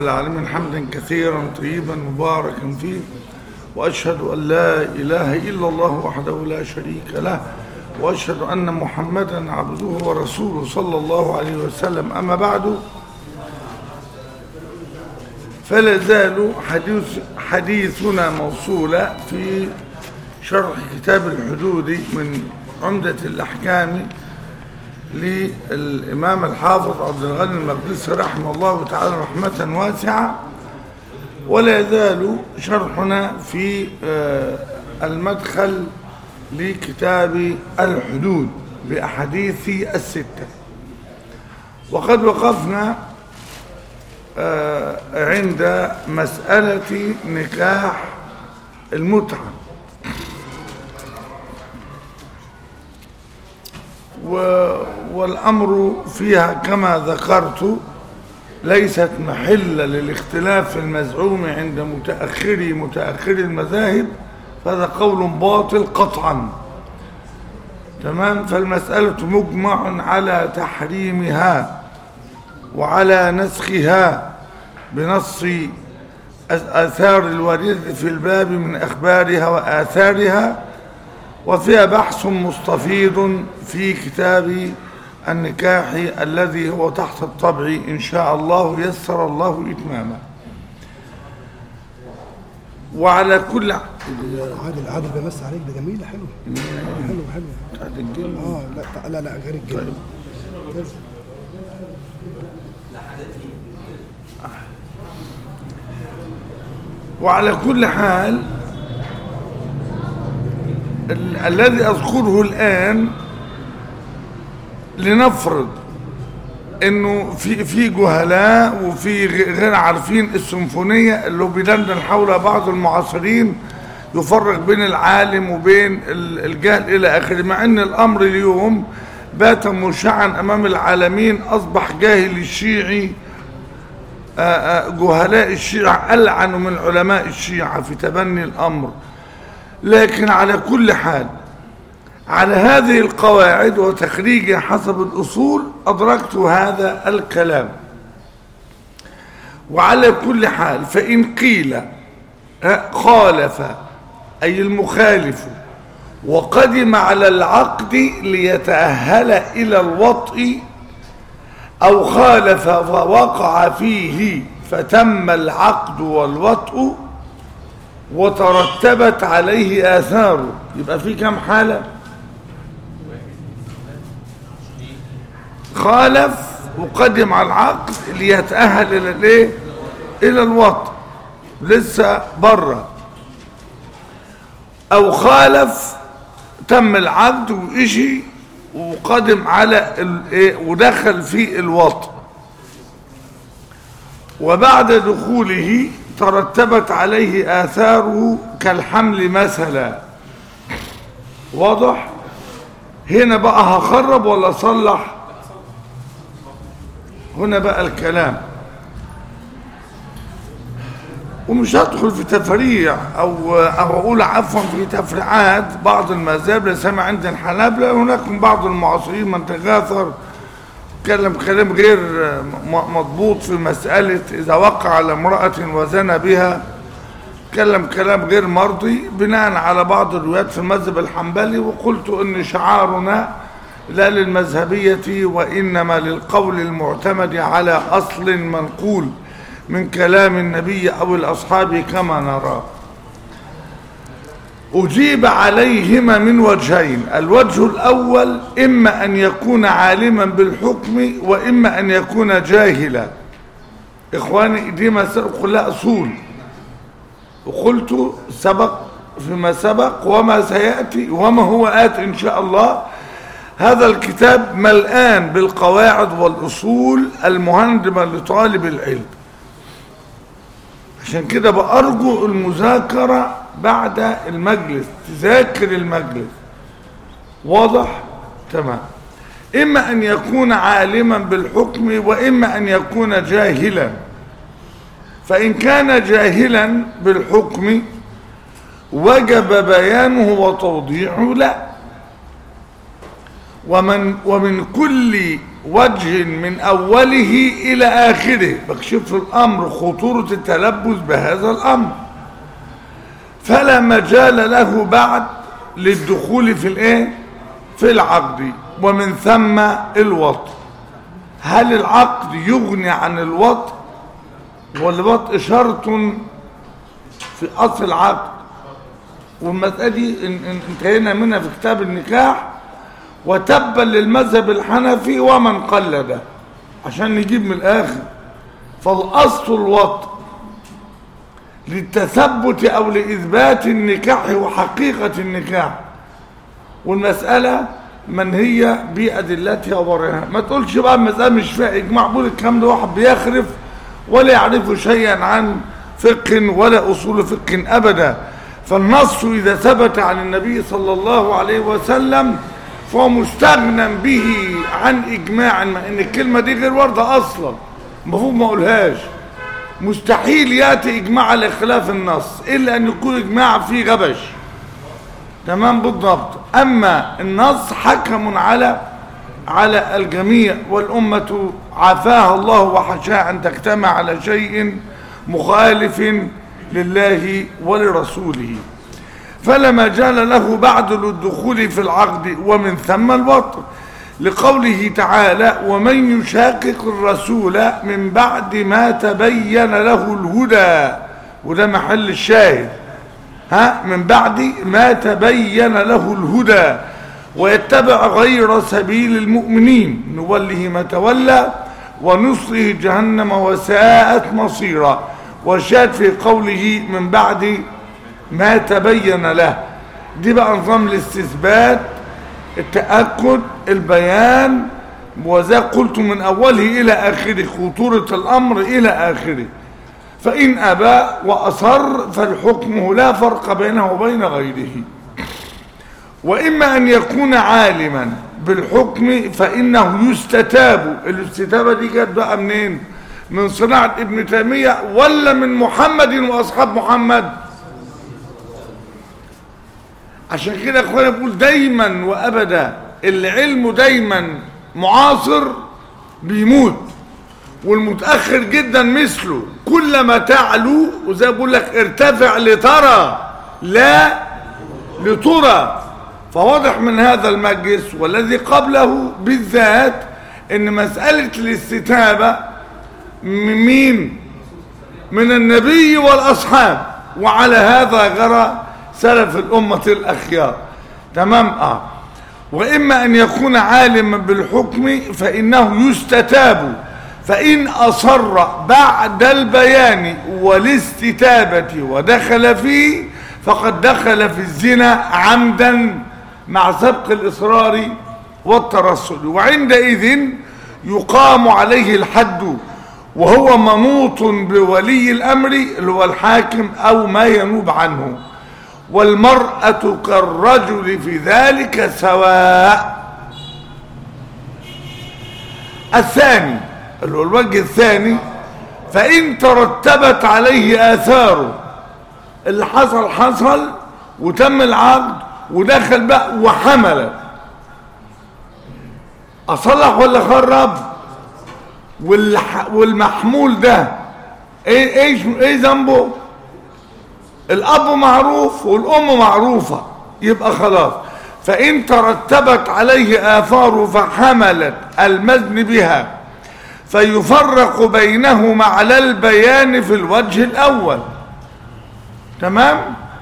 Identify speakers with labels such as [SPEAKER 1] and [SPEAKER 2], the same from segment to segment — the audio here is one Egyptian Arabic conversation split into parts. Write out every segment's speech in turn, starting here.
[SPEAKER 1] العالمين حمدا كثيرا طيبا مباركا فيه وأشهد أن لا إله إلا الله وحده لا شريك له وأشهد أن محمدا عبده ورسوله صلى الله عليه وسلم أما بعد فلا زال حديث حديثنا موصولا في شرح كتاب الحدود من عمدة الأحكام للإمام الحافظ عبد الغني المقدسي رحمه الله تعالى رحمة واسعة ولا يزال شرحنا في المدخل لكتاب الحدود بأحاديث الستة وقد وقفنا عند مسألة نكاح المتعة والأمر فيها كما ذكرت ليست محلا للاختلاف المزعوم عند متأخري متأخري المذاهب فهذا قول باطل قطعا تمام فالمسألة مجمع على تحريمها وعلى نسخها بنص آثار الوارثة في الباب من أخبارها وآثارها وفيها بحث مستفيض في كتاب النكاح الذي هو تحت الطبع إن شاء الله يسر الله إتمامه وعلى كل
[SPEAKER 2] عادل عادل بمس عليك ده جميله حلوه حلوه حلوه اه لا لا لا غير الجلد طيب.
[SPEAKER 1] وعلى كل حال ال الذي أذكره الآن لنفرض انه في في جهلاء وفي غير عارفين السيمفونيه اللي بيدندن حول بعض المعاصرين يفرق بين العالم وبين الجهل الى اخره مع ان الامر اليوم بات مشعا امام العالمين اصبح جاهل الشيعي جهلاء الشيعة ألعنوا من علماء الشيعة في تبني الأمر لكن على كل حال على هذه القواعد وتخريجها حسب الأصول أدركت هذا الكلام وعلى كل حال فإن قيل خالف أي المخالف وقدم على العقد ليتأهل إلى الوطء أو خالف فوقع فيه فتم العقد والوطء وترتبت عليه آثاره يبقى في كم حالة خالف وقدم على العقد ليتأهل إلى الايه إلى الوطء لسه بره أو خالف تم العقد وإشي وقدم على ودخل في الوطء وبعد دخوله ترتبت عليه آثاره كالحمل مثلا واضح هنا بقى هخرب ولا صلح هنا بقى الكلام ومش هدخل في تفريع او او اقول عفوا في تفريعات بعض المذاهب لا سمع عند الحنابلة هناك من بعض المعاصرين من تغاثر تكلم كلام غير مضبوط في مسألة إذا وقع على امرأة وزنى بها تكلم كلام غير مرضي بناء على بعض الروايات في المذهب الحنبلي وقلت ان شعارنا لا للمذهبية وإنما للقول المعتمد على أصل منقول من كلام النبي أو الأصحاب كما نرى أجيب عليهما من وجهين الوجه الأول إما أن يكون عالما بالحكم وإما أن يكون جاهلا إخواني دي مسألة كلها أصول وقلت سبق فيما سبق وما سيأتي وما هو آت إن شاء الله هذا الكتاب ملآن بالقواعد والأصول المهندمة لطالب العلم عشان كده بأرجو المذاكرة بعد المجلس تذاكر المجلس واضح تمام إما أن يكون عالما بالحكم وإما أن يكون جاهلا فإن كان جاهلا بالحكم وجب بيانه وتوضيحه لا ومن, ومن كل وجه من أوله إلى آخره بكشف الأمر خطورة التلبس بهذا الأمر فلا مجال له بعد للدخول في الايه في العقد ومن ثم الوطء هل العقد يغني عن الوطء والوطء شرط في أصل العقد والمسألة دي ان- ان- انتهينا منها في كتاب النكاح وتبا للمذهب الحنفي ومن قلده عشان نجيب من الآخر فالأصل الوطء للتثبت أو لإثبات النكاح وحقيقة النكاح والمسألة من هي بأدلتها وبرهانها ما تقولش بقى المسألة مش فيها إجماع بقول الكلام ده واحد بيخرف ولا يعرف شيئا عن فقه ولا أصول فقه أبدا فالنص إذا ثبت عن النبي صلى الله عليه وسلم فهو مستغنى به عن إجماع ما إن الكلمة دي غير واردة أصلا المفروض ما أقولهاش مستحيل يأتي إجماع على خلاف النص إلا أن يكون إجماع فيه غبش تمام بالضبط أما النص حكم على على الجميع والأمة عافاها الله وحشاها أن تجتمع على شيء مخالف لله ولرسوله فلا مجال له بعد للدخول في العقد ومن ثم الوطن لقوله تعالى ومن يشاقق الرسول من بعد ما تبين له الهدى وده محل الشاهد ها من بعد ما تبين له الهدى ويتبع غير سبيل المؤمنين نوله ما تولى ونصله جهنم وساءت مصيرا وشاد في قوله من بعد ما تبين له دي بقى نظام الاستثبات التأكد البيان وذا قلت من أوله إلى آخره خطورة الأمر إلى آخره فإن أبى وأصر فالحكم لا فرق بينه وبين غيره وإما أن يكون عالما بالحكم فإنه يستتاب الاستتابة دي جت بقى منين من صناعة ابن تيمية ولا من محمد وأصحاب محمد عشان كده يا اخوانا بقول دايما وابدا العلم دايما معاصر بيموت والمتاخر جدا مثله كلما تعلو وزي ما بقول لك ارتفع لترى لا لترى فواضح من هذا المجلس والذي قبله بالذات ان مساله الاستتابه من مين من النبي والاصحاب وعلى هذا جرى سلف الأمة الأخيار تمام آه وإما أن يكون عالما بالحكم فإنه يستتاب فإن أصر بعد البيان والاستتابة ودخل فيه فقد دخل في الزنا عمدا مع سبق الإصرار والترصد وعندئذ يقام عليه الحد وهو منوط بولي الأمر اللي هو الحاكم أو ما ينوب عنه والمرأة كالرجل في ذلك سواء الثاني اللي هو الوجه الثاني فإن ترتبت عليه آثاره اللي حصل حصل وتم العقد ودخل بقى وحمل أصلح ولا خرب والح والمحمول ده ايه ايش ايه ذنبه الاب معروف والام معروفة يبقى خلاص فان ترتبت عليه اثار فحملت المزن بها فيفرق بينهما على البيان في الوجه الاول تمام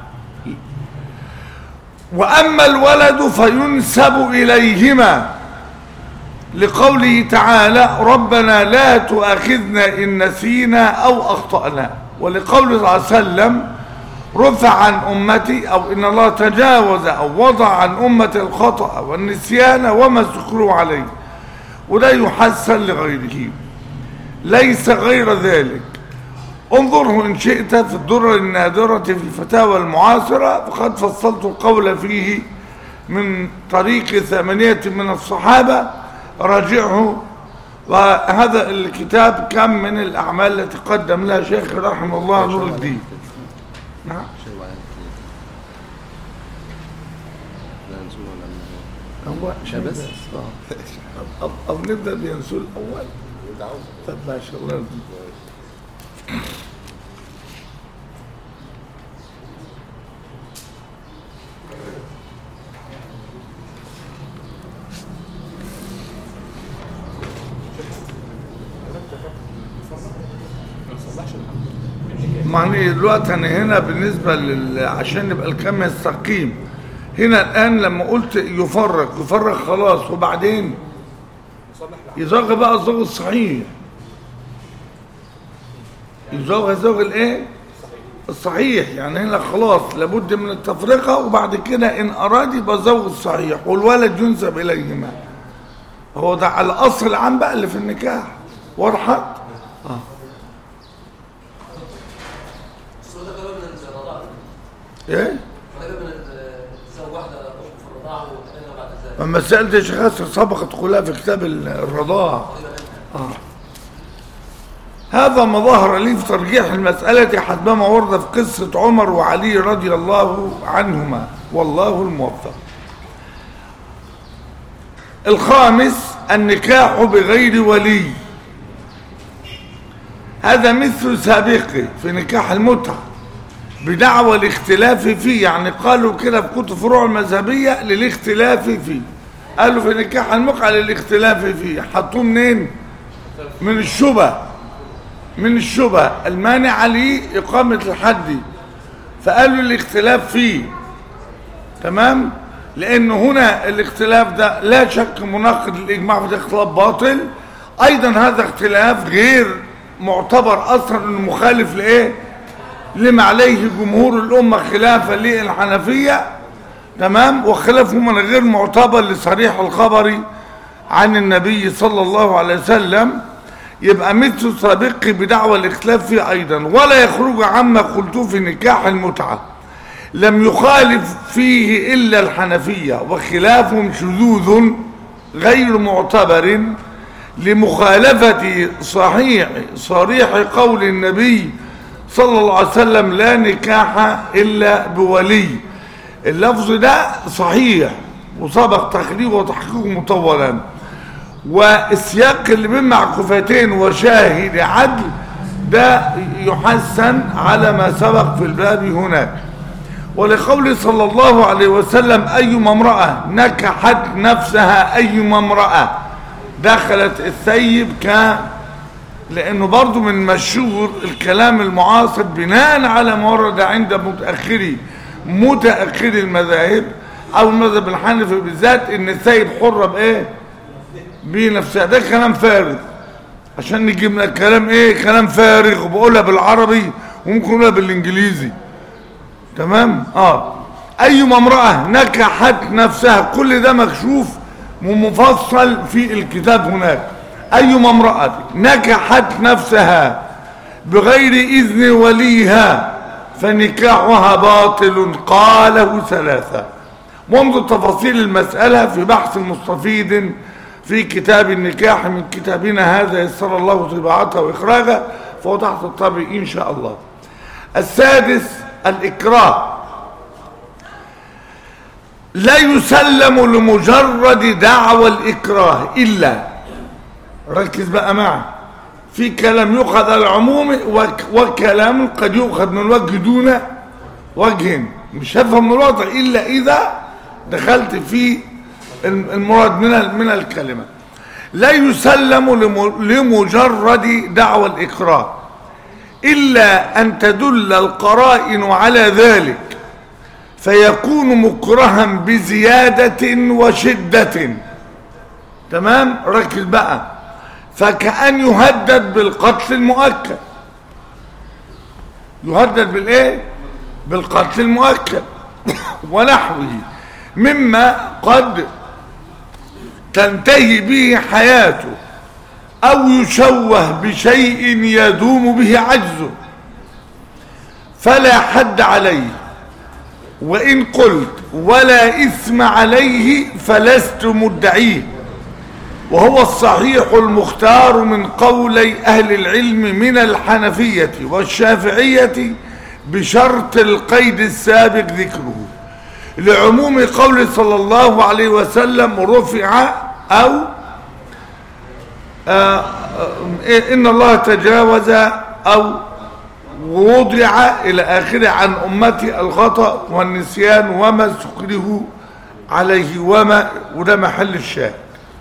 [SPEAKER 1] واما الولد فينسب اليهما لقوله تعالى ربنا لا تؤاخذنا ان نسينا او اخطانا ولقوله صلى الله عليه وسلم رفع عن أمتي أو إن الله تجاوز أو وضع عن أمة الخطأ والنسيان وما سكروا عليه ولا يحسن لغيره ليس غير ذلك انظره إن شئت في الدرر النادرة في الفتاوى المعاصرة فقد فصلت القول فيه من طريق ثمانية من الصحابة راجعه وهذا الكتاب كم من الأعمال التي قدم لها شيخ رحمه الله نور الدين نعم
[SPEAKER 3] شيء وعين لا نسوه لأنه
[SPEAKER 1] هو بس اه أو, أو نبدأ بينسوا الأول طب ماشي الله يرضيك معني دلوقتي انا هنا بالنسبه لل... عشان يبقى الكلام يستقيم هنا الان لما قلت يفرق يفرق خلاص وبعدين يزوغ بقى الزوج الصحيح يزوغ الزوج الايه الصحيح يعني هنا خلاص لابد من التفرقه وبعد كده ان اراد يبقى الزوج الصحيح والولد ينسب اليهما هو ده على الاصل العام بقى اللي في النكاح وضحت اه
[SPEAKER 3] السؤال ده قريب من الرضاعة
[SPEAKER 1] ايه
[SPEAKER 3] قريب من تزوج واحدة تخرج في الرضاعة وتعملها بعد ذلك
[SPEAKER 1] اما سألت يا شيخ ياسر سبقت كلها في كتاب الرضاعة آه. هذا ما ظهر لي في ترجيح المسألة حسبما ورد في قصة عمر وعلي رضي الله عنهما والله الموفق الخامس النكاح بغير ولي هذا مثل سابقه في نكاح المتعة بدعوى الاختلاف فيه يعني قالوا كده في كتب فروع المذهبية للاختلاف فيه قالوا في نكاح المتعة للاختلاف فيه حطوه منين من الشبه من الشبه المانع لإقامة الحد فقالوا الاختلاف فيه تمام لأنه هنا الاختلاف ده لا شك مناقض للإجماع في اختلاف باطل أيضا هذا اختلاف غير معتبر أصلا أنه مخالف لإيه لما عليه جمهور الأمة خلافا للحنفية تمام وخلافه من غير معتبر لصريح الخبر عن النبي صلى الله عليه وسلم يبقى مثل سابق بدعوى الاختلاف فيه أيضا ولا يخرج عما قلته في نكاح المتعة لم يخالف فيه إلا الحنفية وخلافهم شذوذ غير معتبر لمخالفة صحيح صريح قول النبي صلى الله عليه وسلم لا نكاح إلا بولي اللفظ ده صحيح وسبق تخريجه وتحقيقه مطولا والسياق اللي بين معكوفتين وشاهد عدل ده يحسن على ما سبق في الباب هناك ولقول صلى الله عليه وسلم أيما امرأة نكحت نفسها أيما امرأة دخلت الثيب ك لأنه برضو من مشهور الكلام المعاصر بناء على ما ورد عند متأخري متأخري المذاهب أو المذهب الحنفي بالذات إن الثيب حرة بإيه؟ بنفسها ده كلام فارغ عشان نجيب لك كلام إيه؟ كلام فارغ وبقولها بالعربي وممكن أقولها بالإنجليزي تمام؟ آه أيما امرأة نكحت نفسها كل ده مكشوف ومفصل في الكتاب هناك أيما امرأة نكحت نفسها بغير إذن وليها فنكاحها باطل قاله ثلاثة منذ تفاصيل المسألة في بحث مستفيد في كتاب النكاح من كتابنا هذا يسر الله طباعته وإخراجه فهو تحت الطبع إن شاء الله السادس الإكراه لا يسلم لمجرد دعوى الإكراه إلا ركز بقى معي في كلام يؤخذ على العموم وك وكلام قد يؤخذ من وجه دون وجه مش هفهم الوضع إلا إذا دخلت في المراد من من الكلمة لا يسلم لمجرد دعوى الإكراه إلا أن تدل القرائن على ذلك فيكون مكرها بزيادة وشدة تمام ركز بقى فكأن يهدد بالقتل المؤكد يهدد بالايه بالقتل المؤكد ونحوه مما قد تنتهي به حياته او يشوه بشيء يدوم به عجزه فلا حد عليه وان قلت ولا اثم عليه فلست مدعيه وهو الصحيح المختار من قولي أهل العلم من الحنفية والشافعية بشرط القيد السابق ذكره لعموم قول صلى الله عليه وسلم رفع أو آه، آه، إن الله تجاوز أو وضع إلى آخره عن أمتي الخطأ والنسيان وما استكره عليه وما وده محل الشاهد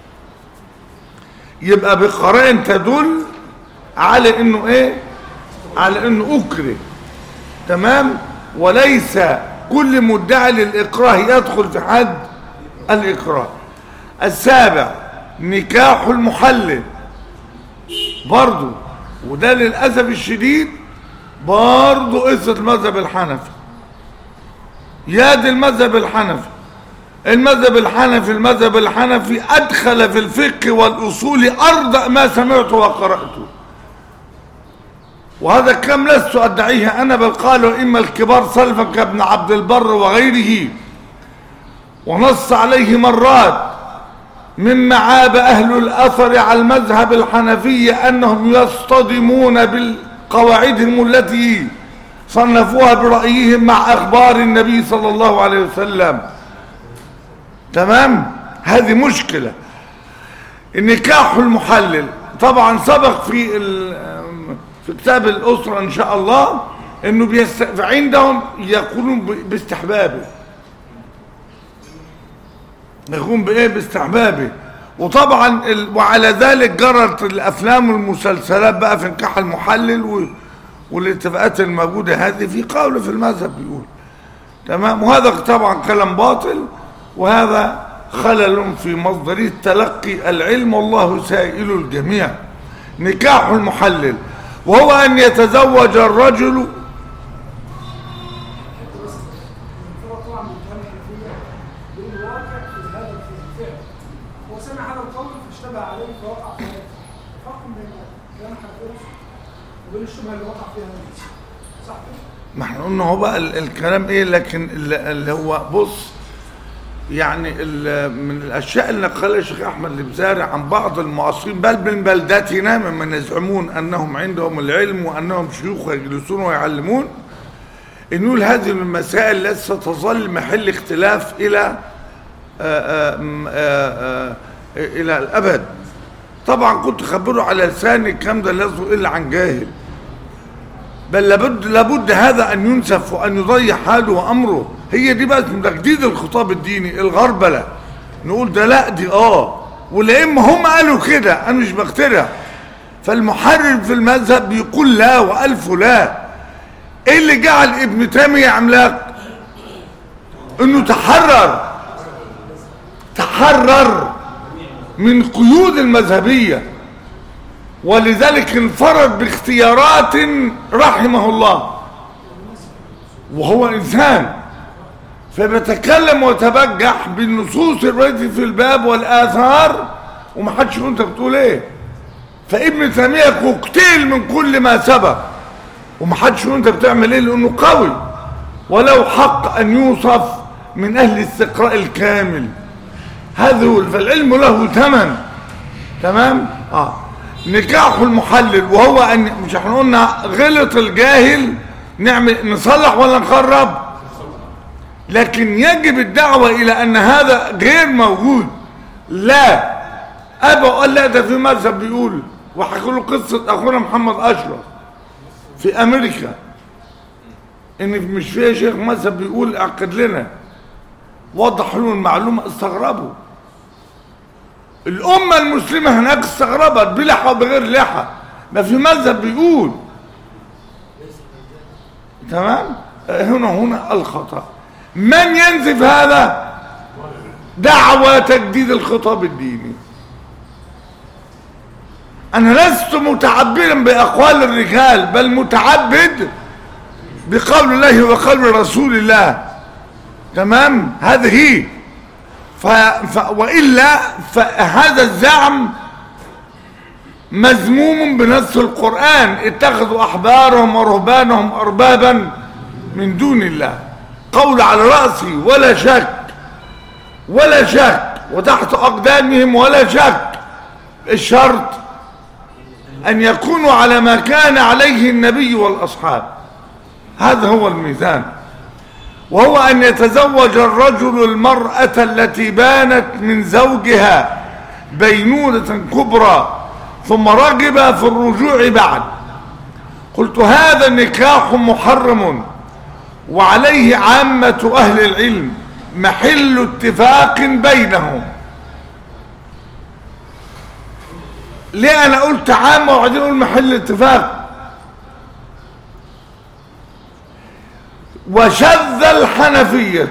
[SPEAKER 1] يبقى بقرائن تدل على انه ايه على انه اكره تمام وليس كل مدعي للاكراه يدخل في حد الاكراه السابع نكاح المحلل برضو وده للاسف الشديد برضو قصه المذهب الحنفي يا دي المذهب الحنفي المذهب الحنفي المذهب الحنفي أدخل في الفقه والأصول أرضى ما سمعت وقرأته وهذا الكلام لست أدعيه أنا بل قاله إما الكبار سلفا كابن عبد البر وغيره ونص عليه مرات مما عاب أهل الأثر على المذهب الحنفي أنهم يصطدمون بالقواعدهم التي صنفوها برأيهم مع أخبار النبي صلى الله عليه وسلم تمام هذه مشكلة النكاح المحلل طبعا سبق في ال- في كتاب الأسرة إن شاء الله إنه بيست... عندهم يقولون ب- باستحبابه يقولون بإيه باستحبابه وطبعا ال... وعلى ذلك جرت الأفلام والمسلسلات بقى في نكاح المحلل و... والاتفاقات الموجودة هذه في قول في المذهب بيقول تمام وهذا طبعا كلام باطل وهذا خلل في مصدر تلقي العلم والله سائل الجميع نكاح المحلل وهو أن يتزوج الرجل
[SPEAKER 4] الفرق طبعا من الكلام الحنفيه بانه واقع في هذا الفعل هو سمع هذا القول فاشتبه عليه فوقع في هذا فرق بين كلام الحنفيه وبين الشبهه اللي وقع فيها الناس صح كده؟
[SPEAKER 1] ما احنا قلنا هو بقى ال- الكلام ايه لكن ال- اللي هو بص يعني ال- من الاشياء اللي نقلها الشيخ احمد البزاري عن بعض المعاصرين بل من بلداتنا ممن يزعمون انهم عندهم العلم وانهم شيوخ يجلسون ويعلمون ان يقول هذه من المسائل التي ستظل محل اختلاف الى آآ آآ آآ الى الابد طبعا كنت خبره على لساني الكلام ده لا يصدر الا عن جاهل بل لابد لابد هذا ان ينسف وان يضيع حاله وامره هي دي بقى من تجديد الخطاب الديني الغربله نقول ده لا دي اه والائمه هم قالوا كده انا مش بخترع فالمحرر في المذهب بيقول لا والف لا ايه اللي جعل ابن تيميه عملاق انه تحرر تحرر من قيود المذهبيه ولذلك انفرد باختيارات رحمه الله وهو انسان فبيتكلم ويتبجح بالنصوص التي في الباب والاثار ومحدش يقول انت بتقول ايه فابن تيميه كوكتيل من كل ما سبق ومحدش يقول انت بتعمل ايه لانه قوي ولو حق ان يوصف من اهل الاستقراء الكامل هذا هو فالعلم له ثمن تمام اه نكاح المحلل وهو ان مش احنا قلنا غلط الجاهل نعمل نصلح ولا نخرب لكن يجب الدعوة الى ان هذا غير موجود لا ابا قال لا ده في مذهب بيقول وحكوا له قصة اخونا محمد اشرف في امريكا ان مش فيها شيخ مذهب بيقول اعقد لنا وضح له المعلومة استغربوا الأمة المسلمة هناك استغربت بلحى وبغير لحى ما في مذهب بيقول تمام هنا هنا الخطأ من ينزف هذا دعوة تجديد الخطاب الديني أنا لست متعبدا بأقوال الرجال بل متعبد بقول الله وقول رسول الله تمام هذه هي ف... ف... وإلا فهذا الزعم مذموم بنص القرآن اتخذوا أحبارهم ورهبانهم أربابا من دون الله قول على رأسي ولا شك ولا شك وتحت أقدامهم ولا شك الشرط أن يكونوا على ما كان عليه النبي والأصحاب هذا هو الميزان وهو أن يتزوج الرجل المرأة التي بانت من زوجها بينونة كبرى ثم رغب في الرجوع بعد قلت هذا نكاح محرم وعليه عامة أهل العلم محل اتفاق بينهم ليه أنا قلت عامة وبعدين أقول محل اتفاق وشذ الحنفية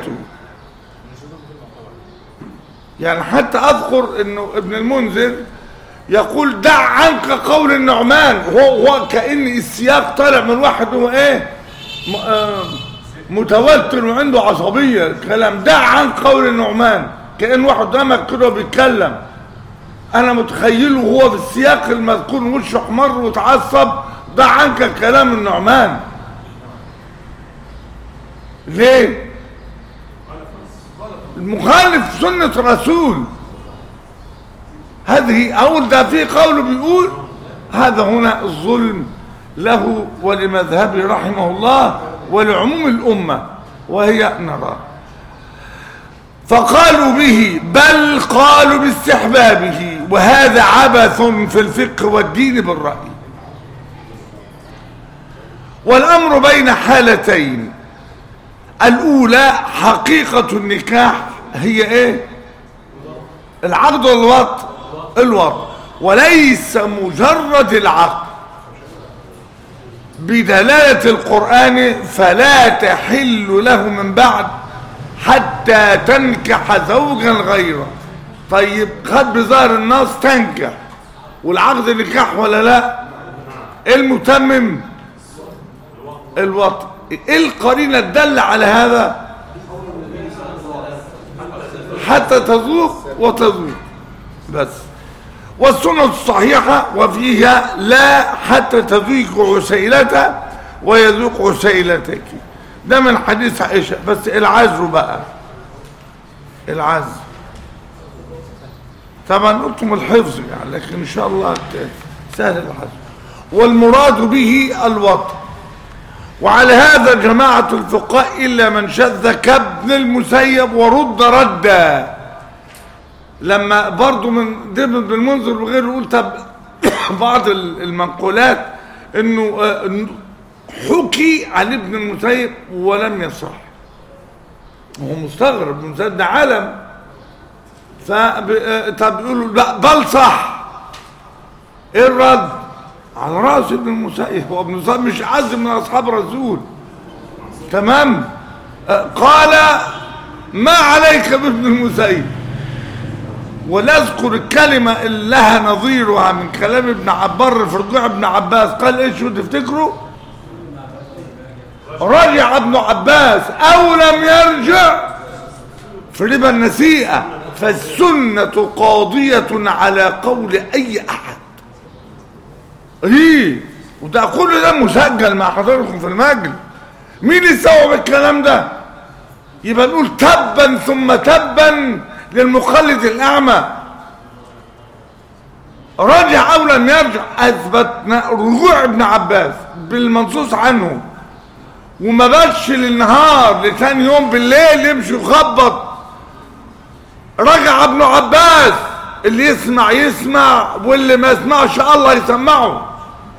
[SPEAKER 1] يعني حتى أذكر أنه ابن المنذر يقول دع عنك قول النعمان هو, هو كأن السياق طالع من واحد هو ايه م- آه، متوتر وعنده عصبية كلام دع عن قول النعمان كأن واحد قدامك كده بيتكلم انا متخيله وهو في السياق المذكور وشه احمر وتعصب دع عنك كلام النعمان ليه المخالف سنة رسول هذه أول ده في قوله بيقول هذا هنا الظلم له ولمذهبه رحمه الله ولعموم الأمة وهي نرى فقالوا به بل قالوا باستحبابه وهذا عبث في الفقه والدين بالرأي والأمر بين حالتين الأولى حقيقة النكاح هي إيه العقد والوط الوط وليس مجرد العقد بدلالة القرآن فلا تحل له من بعد حتى تنكح زوجا غيره طيب خد بظاهر النص تنكح والعقد نكاح ولا لا المتمم الوطن ايه القرينة تدل على هذا حتى تذوق وتذوق بس والسنة الصحيحة وفيها لا حتى تذوق عسيلته ويذوق عسيلتك ده من حديث عائشة بس العزر بقى العزر طبعا قلتم الحفظ يعني لكن ان شاء الله سهل العزر والمراد به الوطن وعلى هذا جماعة الفقهاء إلا من شذ كابن المسيب ورد ردا لما برضو من ضمن بالمنذر وغيره يقول طب بعض المنقولات انه آه، إنه حكي عن ابن المسيب ولم يصح هو مستغرب ابن المسيب ده عالم ف طب يقولوا لا بل صح ايه الرد على راس ابن المسيب هو ابن المسيب مش عز من اصحاب الرسول تمام آه، قال ما عليك بابن المسيب ونذكر الكلمة اللي لها نظيرها من كلام ابن عبار في رجوع ابن عباس قال ايش شو تفتكروا رجع ابن عباس او لم يرجع في ربا النسيئة فالسنة قاضية على قول اي احد ايه وده كل ده مسجل مع حضراتكم في المجلس مين يستوعب الكلام ده يبقى نقول تبا ثم تبا للمخلد الأعمى رجع أو لم يرجع أثبتنا رجوع ابن عباس بالمنصوص عنه وما باتش للنهار لتاني يوم بالليل يمشي يخبط رجع ابن عباس اللي يسمع يسمع واللي ما يسمعش الله يسمعه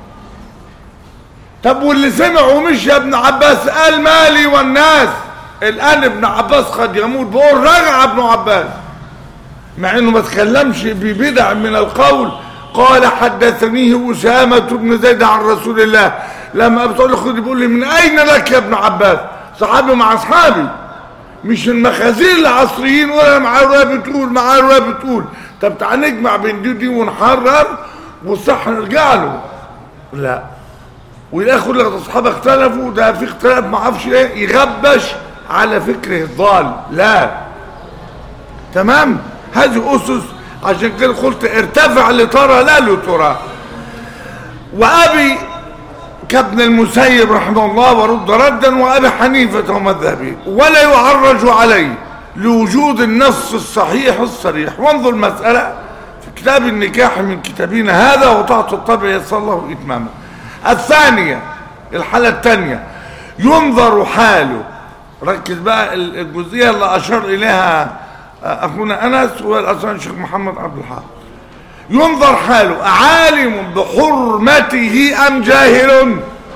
[SPEAKER 1] طب واللي سمع ومشي ابن عباس قال مالي والناس الان ابن عباس قد يموت بقول رجع ابن عباس مع انه ما تكلمش ببدع من القول قال حدثنيه اسامه بن زيد عن رسول الله لما بتقول خد بيقول لي من اين لك يا ابن عباس صحابي مع اصحابي مش المخازين العصريين ولا معاه روايه بتقول معاه روايه بتقول طب تعال نجمع بين دي ودي ونحرر والصح نرجع له لا وياخد لك اصحابه اختلفوا ده في اختلاف ما اعرفش ايه يغبش على فكره الضال لا تمام هذه اسس عشان كده قلت ارتفع لترى لا لترى وابي كابن المسيب رحمه الله ورد ردا وابي حنيفه ومذهبي ولا يعرج عليه لوجود النص الصحيح الصريح وانظر المساله في كتاب النكاح من كتابنا هذا وتحت الطبع يسر الله اتمامه الثانيه الحاله الثانيه ينظر حاله ركز بقى ال- الجزئية اللي أشار إليها أخونا أنس والأسان الشيخ محمد عبد الحق ينظر حاله عالم بحرمته أم جاهل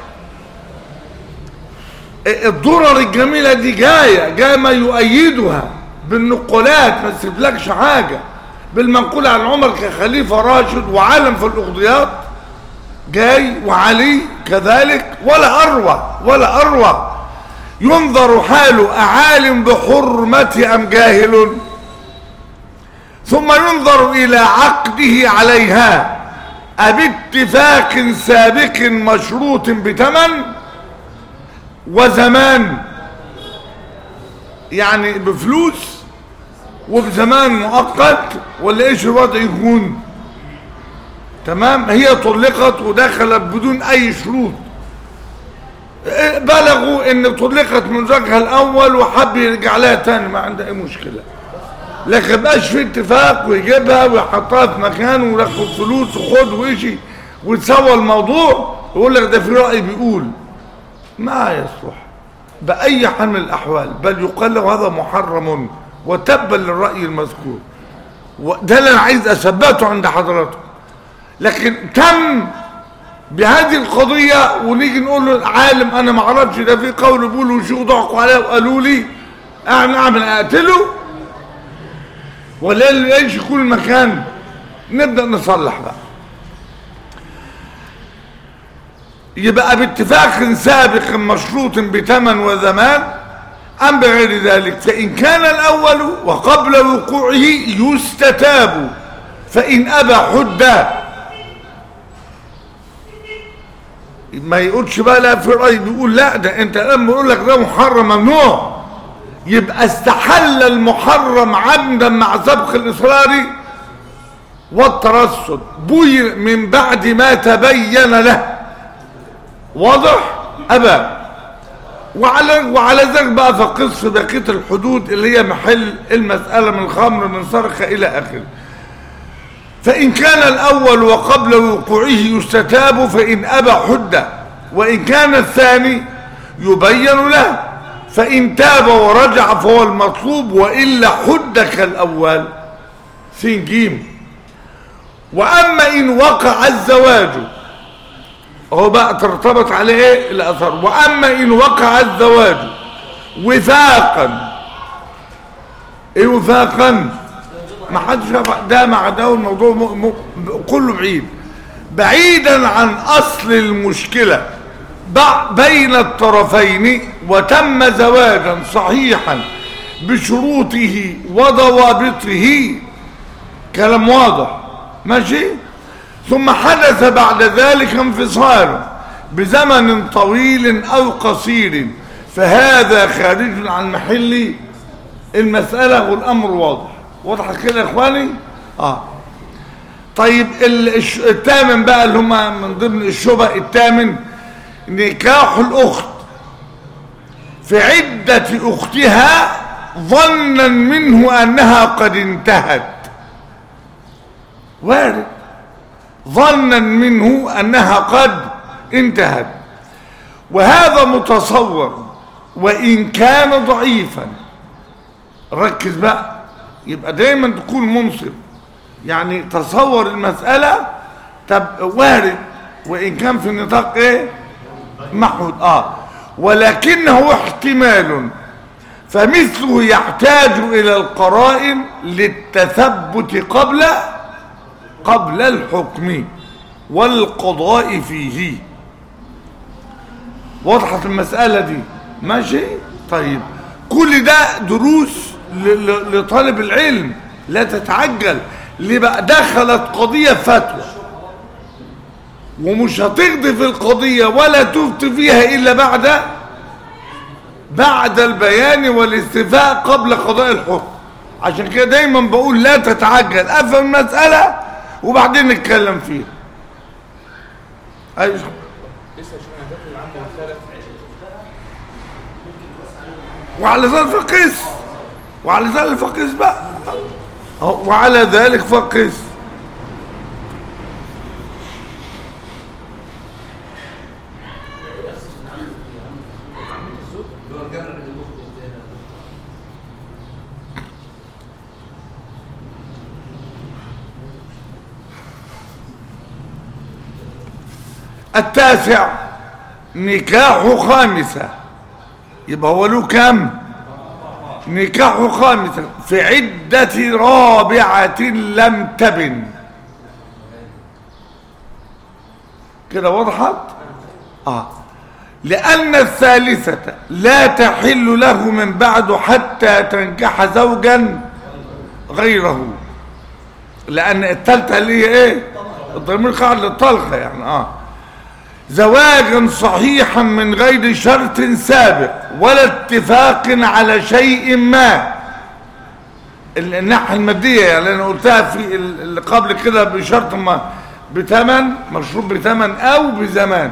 [SPEAKER 1] الضرر الجميلة دي جاية جاية ما يؤيدها بالنقولات ما تسيبلكش حاجة بالمنقول عن عمر كخليفة راشد وعالم في الأقضيات جاي وعلي كذلك ولا أروع ولا أروع ينظر حاله أعالم بحرمته أم جاهل ثم ينظر إلى عقده عليها أباتفاق سابق مشروط بثمن وزمان يعني بفلوس وبزمان مؤقت ولا ايش الوضع يكون تمام هي طلقت ودخلت بدون اي شروط إيه، بلغوا ان طلقت من زوجها الاول وحب يرجع لها تاني ما عنده اي مشكله لكن بقاش في اتفاق ويجيبها ويحطها في مكان وياخد فلوس وخد ويجي ويتسوى الموضوع ويقول لك ده في راي بيقول ما يصلح بأي حال من الأحوال بل يقال له هذا محرم وتبا للرأي المذكور وده اللي أنا عايز أثبته عند حضراتكم لكن تم بهذه القضية ونيجي نقول له العالم أنا ما اعرفش ده في قول بيقولوا شو ضحكوا عليه وقالوا لي أعمل أعمل أقتله ولا اللي ايش يكون المكان نبدأ نصلح بقى يبقى باتفاق سابق مشروط بثمن وزمان أم بغير ذلك فإن كان الأول وقبل وقوعه يستتاب فإن أبى حد ما يقولش بقى لا في رأي بيقول لا ده انت لما يقول لك ده محرم ممنوع يبقى استحل المحرم عمدا مع سبق الإصرار والترصد بوي من بعد ما تبين له واضح أبى وعلى وعلى ذلك بقى فقص في بقيه الحدود اللي هي محل المساله من الخمر من سرقه الى اخره فان كان الاول وقبل وقوعه يستتاب فان ابى حد وان كان الثاني يبين له فان تاب ورجع فهو المطلوب والا حد كالاول سين جيم واما ان وقع الزواج هو بقى ترتبط عليه ايه الاثر واما ان وقع الزواج وفاقا ايه وفاقا ما حدش يفع- ده مع ده الموضوع م... م... كله بعيد بعيدا عن اصل المشكله بع- بين الطرفين وتم زواجا صحيحا بشروطه وضوابطه كلام واضح ماشي ثم حدث بعد ذلك انفصال بزمن طويل او قصير فهذا خارج عن محل المسألة والأمر واضح واضح كده يا إخواني آه طيب ال- الش- الثامن بقى اللي هم من ضمن الشبه الثامن نكاح الأخت في عدة أختها ظنا منه أنها قد انتهت وارد ظنا منه أنها قد انتهت وهذا متصور وإن كان ضعيفا ركز بقى يبقى دايما تكون منصف يعني تصور المسألة طب وارد وإن كان في نطاق ايه محدود اه ولكنه احتمال فمثله يحتاج إلى القرائن للتثبت قبل قبل الحكم والقضاء فيه وضحت المسألة دي ماشي طيب كل ده دروس ل- ل- لطالب العلم لا تتعجل ليه بقى دخلت قضية فتوى ومش هتقضي في القضية ولا تفتي فيها إلا بعد بعد البيان والاستيفاء قبل قضاء الحكم عشان كده دايما بقول لا تتعجل افهم المسألة وبعدين نتكلم فيها ايوه وعلى ذلك فقس وعلى ذلك فقس بقى أهو، وعلى ذلك فقس التاسع نكاح خامسة يبقى هو له كم نكاح خامسة في عدة رابعة لم تبن كده وضحت اه لأن الثالثة لا تحل له من بعد حتى تنكح زوجا غيره لأن الثالثة اللي هي ايه الضمير قاعد للطلقة يعني اه زواجا صحيحا من غير شرط سابق ولا اتفاق على شيء ما ال- الناحية المادية يعني أنا قلتها في ال- اللي قبل كده بشرط ما بثمن مشروط بثمن أو بزمان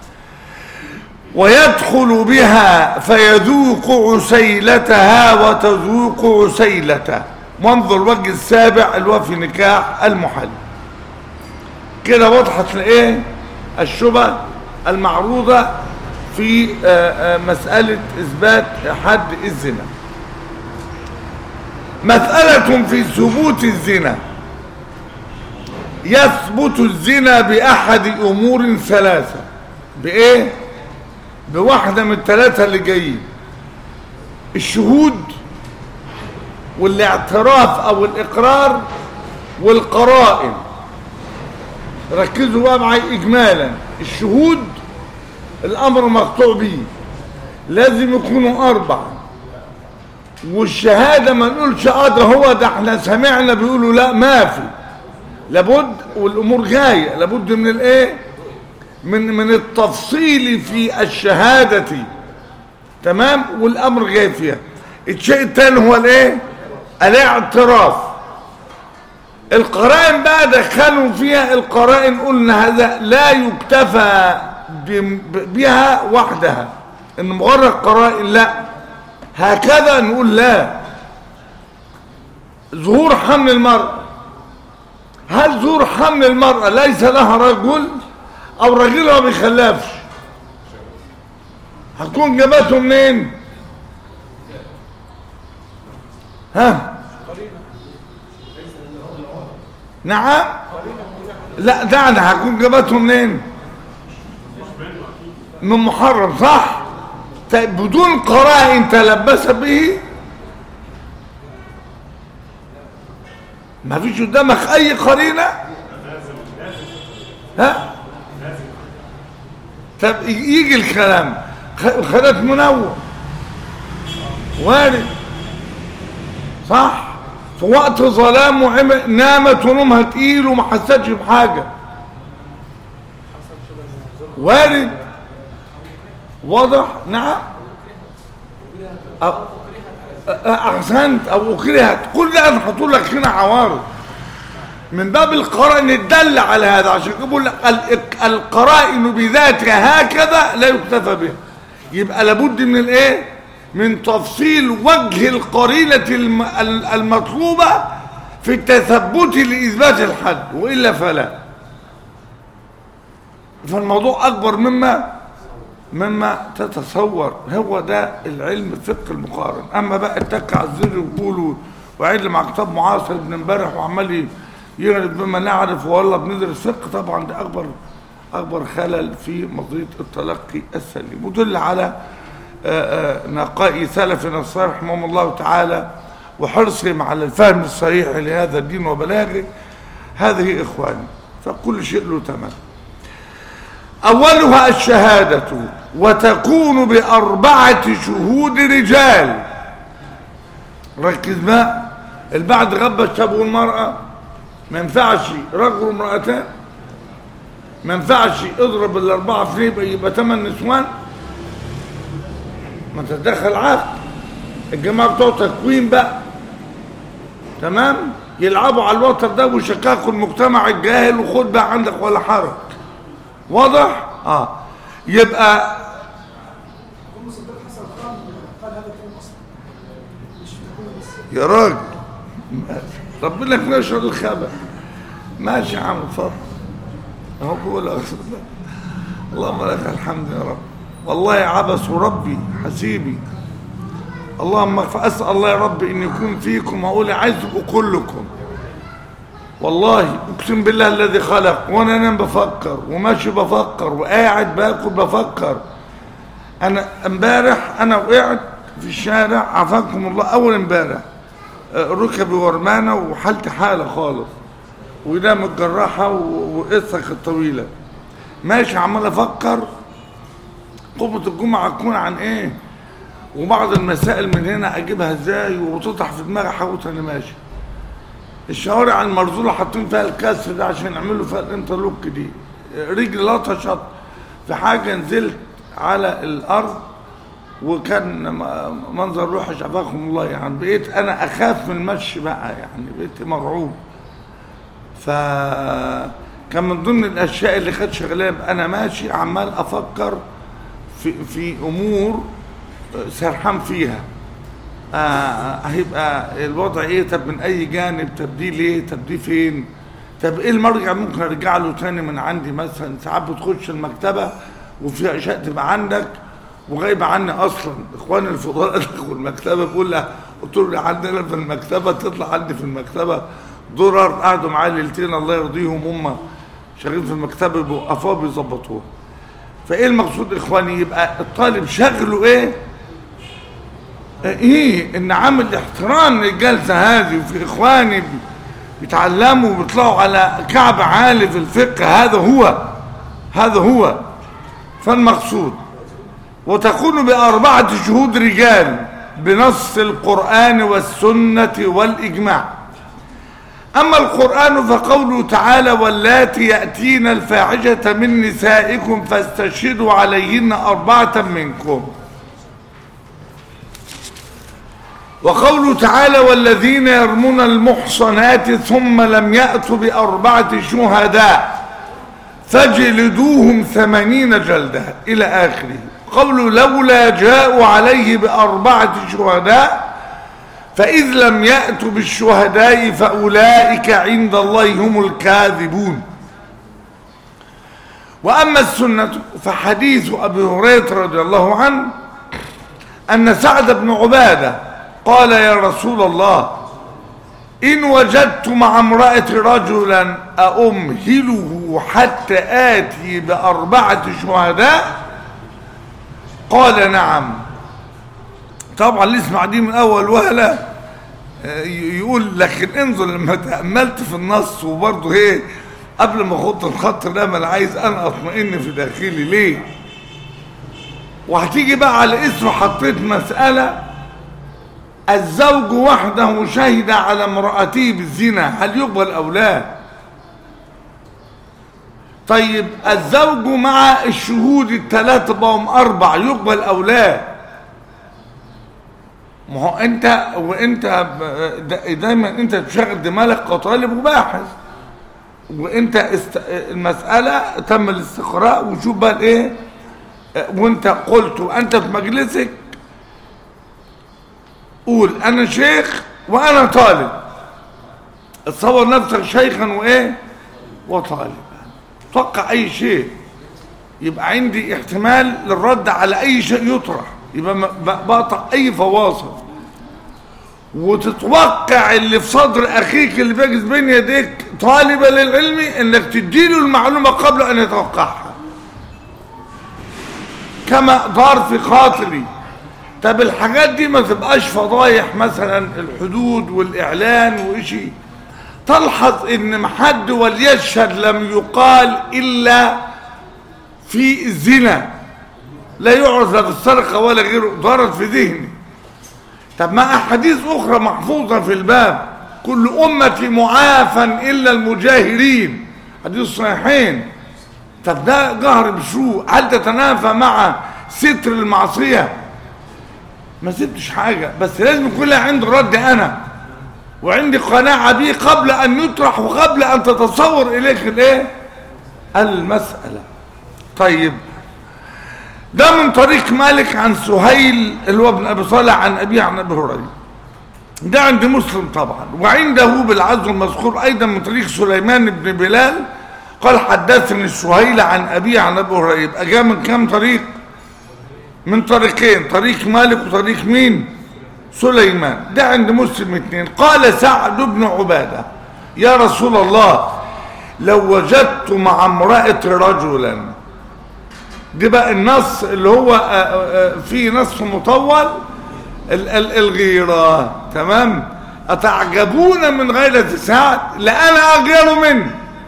[SPEAKER 1] ويدخل بها فيذوق عسيلتها وتذوق عسيلته منظر الوجه السابع اللي هو في نكاح المحل كده وضحت الايه الشبه المعروضة في آه، آه، مسألة إثبات حد الزنا مسألة في ثبوت الزنا يثبت الزنا بأحد أمور ثلاثة بإيه؟ بواحدة من الثلاثة اللي جايين الشهود والاعتراف أو الإقرار والقرائن ركزوا بقى معي إجمالا الشهود الأمر مقطوع به لازم يكونوا أربعة والشهادة ما نقولش اه ده هو ده احنا سمعنا بيقولوا لا ما في لابد والأمور غاية لابد من الايه من من التفصيل في الشهادة تمام والأمر جاي فيها الشيء الثاني هو الايه الاعتراف القرائن بقى دخلوا فيها القرائن قلنا هذا لا يكتفى بم- بها وحدها ان مجرد قرائن لا هكذا نقول لا ظهور حمل المرأة هل ظهور حمل المرأة ليس لها رجل او رجلها ما بيخلفش هتكون جابته منين ها نعم لا ده انا هكون جابته منين من محرم صح طيب بدون قرائن تلبس به ما فيش قدامك اي قرينه ها طب يجي الكلام خ- خدت منور وارد صح في وقت ظلام وعمل نامت ونومها تقيل وما حستش بحاجه وارد واضح نعم أ- أ- احسنت او كرهت كل ده انا هقول لك هنا عوارض من باب القرائن الدل على هذا عشان كده بقول لك ال- القرائن بذاتها هكذا لا يكتفى بها يبقى لابد من الايه من تفصيل وجه القرينه الم- ال- المطلوبه في التثبت لاثبات الحد والا فلا فالموضوع اكبر مما مما تتصور هو ده العلم الفقه المقارن اما بقى اتك على الزر وقولوا وعيد مع كتاب معاصر ابن امبارح وعمال يغرب بما نعرف والله بندرس فقه طبعا ده اكبر اكبر خلل في مضية التلقي السليم ودل على آه، آه، نقاء سلفنا الصالح رحمه الله تعالى وحرصهم على الفهم الصحيح لهذا الدين وبلاغه هذه اخواني فكل شيء له تمام أولها الشهادة وتكون بأربعة شهود رجال ركز بقى البعد غب الشاب والمرأة ما ينفعش رجل وامرأتان ما ينفعش اضرب الأربعة في يبقى يبقى ثمان نسوان ما تتدخل عقل الجماعة بتوع تكوين بقى تمام يلعبوا على الوتر ده ويشككوا المجتمع الجاهل وخد بقى عندك ولا حرج واضح اه يبقى
[SPEAKER 4] ثم صدق حسن خان قال هذا الكلام اصلا مش في الحكومه بس
[SPEAKER 1] يا راجل ماشي. ربنا يكون يشهد الخبر ماشي يا عم اتفضل اهو بقول أقصد. اللهم لك الحمد يا رب والله عبس ربي حسيبي اللهم اغفر اسال الله يا رب ان يكون فيكم هقول عايز تبقوا كلكم والله اقسم بالله الذي خلق وانا انام بفكر وماشي بفكر وقاعد باكل بفكر انا امبارح انا وقعت في الشارع عافاكم الله اول امبارح آه، ركبي ورمانه وحالتي حاله خالص وده متجرحه و- وقصه كانت طويله ماشي عمال افكر خطبه الجمعه تكون عن ايه وبعض المسائل من هنا اجيبها ازاي وتطرح في دماغي حاوت انا ماشي الشوارع المرزوله حاطين فيها الكسر ده عشان يعملوا فيها الانترلوك دي رجلي لطشت في حاجه نزلت على الارض وكان م- منظر وحش عافاكم الله يعني بقيت انا اخاف من المشي بقى يعني بقيت مرعوب فكان من ضمن الاشياء اللي كانت شغلانه انا ماشي عمال افكر في في امور سرحان فيها آه هيبقى الوضع ايه طب من اي جانب طب دي ليه طب دي فين طب ايه المرجع ممكن ارجع له تاني من عندي مثلا ساعات بتخش المكتبه وفي اشياء تبقى عندك وغايبه عني اصلا اخواني الفضلاء دخلوا المكتبه بقول لها قلت له عندنا في المكتبه تطلع عندي في المكتبه درر قعدوا معايا ليلتين الله يرضيهم هم شغالين في المكتبه بيوقفوها بيظبطوها فايه المقصود اخواني يبقى الطالب شغله ايه ايه ان عامل احترام للجلسه هذه وفي اخواني بي- بيتعلموا وبيطلعوا على كعب عالي في الفقه هذا هو هذا هو فالمقصود وتكون بأربعة شهود رجال بنص القرآن والسنة والإجماع أما القرآن فقوله تعالى واللاتي يأتين الفاحشة من نسائكم فاستشهدوا عليهن أربعة منكم وقوله تعالى والذين يرمون المحصنات ثم لم يأتوا بأربعة شهداء فاجلدوهم ثمانين جلدة إلى آخره قوله لولا جاءوا عليه بأربعة شهداء فإذ لم يأتوا بالشهداء فأولئك عند الله هم الكاذبون وأما السنة فحديث أبي هريرة رضي الله عنه أن سعد بن عبادة قال يا رسول الله إن وجدت مع امرأة رجلا أمهله حتى آتي بأربعة شهداء قال نعم طبعا اللي يسمع دي من أول وهلة آه، يقول لكن انظر لما تأملت في النص وبرضه ايه قبل ما اخط الخط ده ما انا عايز انا اطمئن في داخلي ليه وهتيجي بقى على اسمه حطيت مسألة الزوج وحده شهد على امرأته بالزنا هل يقبل أو لا طيب الزوج مع الشهود الثلاثة بهم أربع يقبل أو لا ما هو أنت وأنت ب- دا- دايما أنت تشغل دماغك كطالب وباحث وأنت است... المسألة تم الاستقراء وشوف بقى إيه وأنت قلت وأنت في مجلسك قول انا شيخ وانا طالب اتصور نفسك شيخا وايه وطالب توقع اي شيء يبقى عندي احتمال للرد على اي شيء يطرح يبقى م- ب- بقطع اي فواصل وتتوقع اللي في صدر اخيك اللي بيجلس بين يديك طالبا للعلم انك تديله المعلومه قبل ان يتوقعها كما دار في خاطري طب الحاجات دي ما تبقاش فضايح مثلا الحدود والاعلان وشي تلحظ ان محد وليشهد لم يقال الا في الزنا لا يعرف لا في السرقه ولا غيره دارت في ذهني طب ما احاديث اخرى محفوظه في الباب كل امتي معافى الا المجاهرين حديث صحيحين طب ده جهر بشروع هل تتنافى مع ستر المعصيه ما سبتش حاجة بس لازم يكون لها عندي رد أنا وعندي قناعة بيه قبل أن يطرح وقبل أن تتصور إليك الإيه؟ المسألة طيب ده من طريق مالك عن سهيل اللي هو ابن أبي صالح عن أبيه عن أبي هريرة ده عند مسلم طبعا وعنده بالعزو المذكور أيضا من طريق سليمان بن بلال قال حدثني سهيل عن أبيه عن أبي هريرة يبقى جاء من كام طريق؟ من طريقين طريق مالك وطريق مين سليمان ده عند مسلم اثنين قال سعد بن عبادة يا رسول الله لو وجدت مع امرأة رجلا دي بقى النص اللي هو آه، آه، فيه نص مطول ال- ال- الغيرة تمام أتعجبون من غيرة سعد لأنا أغير منه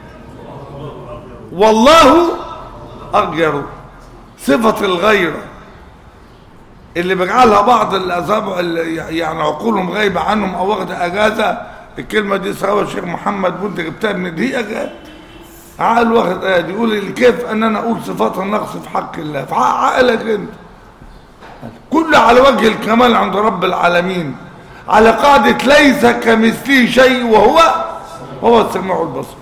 [SPEAKER 1] والله أغير صفة الغيرة اللي بيجعلها بعض الأصابع اللي يعني عقولهم غايبة عنهم أو واخد أجازة الكلمة دي سواء الشيخ محمد بنت جبتها من دقيقة عقل واخد آية يقول لي كيف أن أنا أقول صفات النقص في حق الله في حق عقلك أنت كل على وجه الكمال عند رب العالمين على قاعدة ليس كمثله شيء وهو هو السميع البصير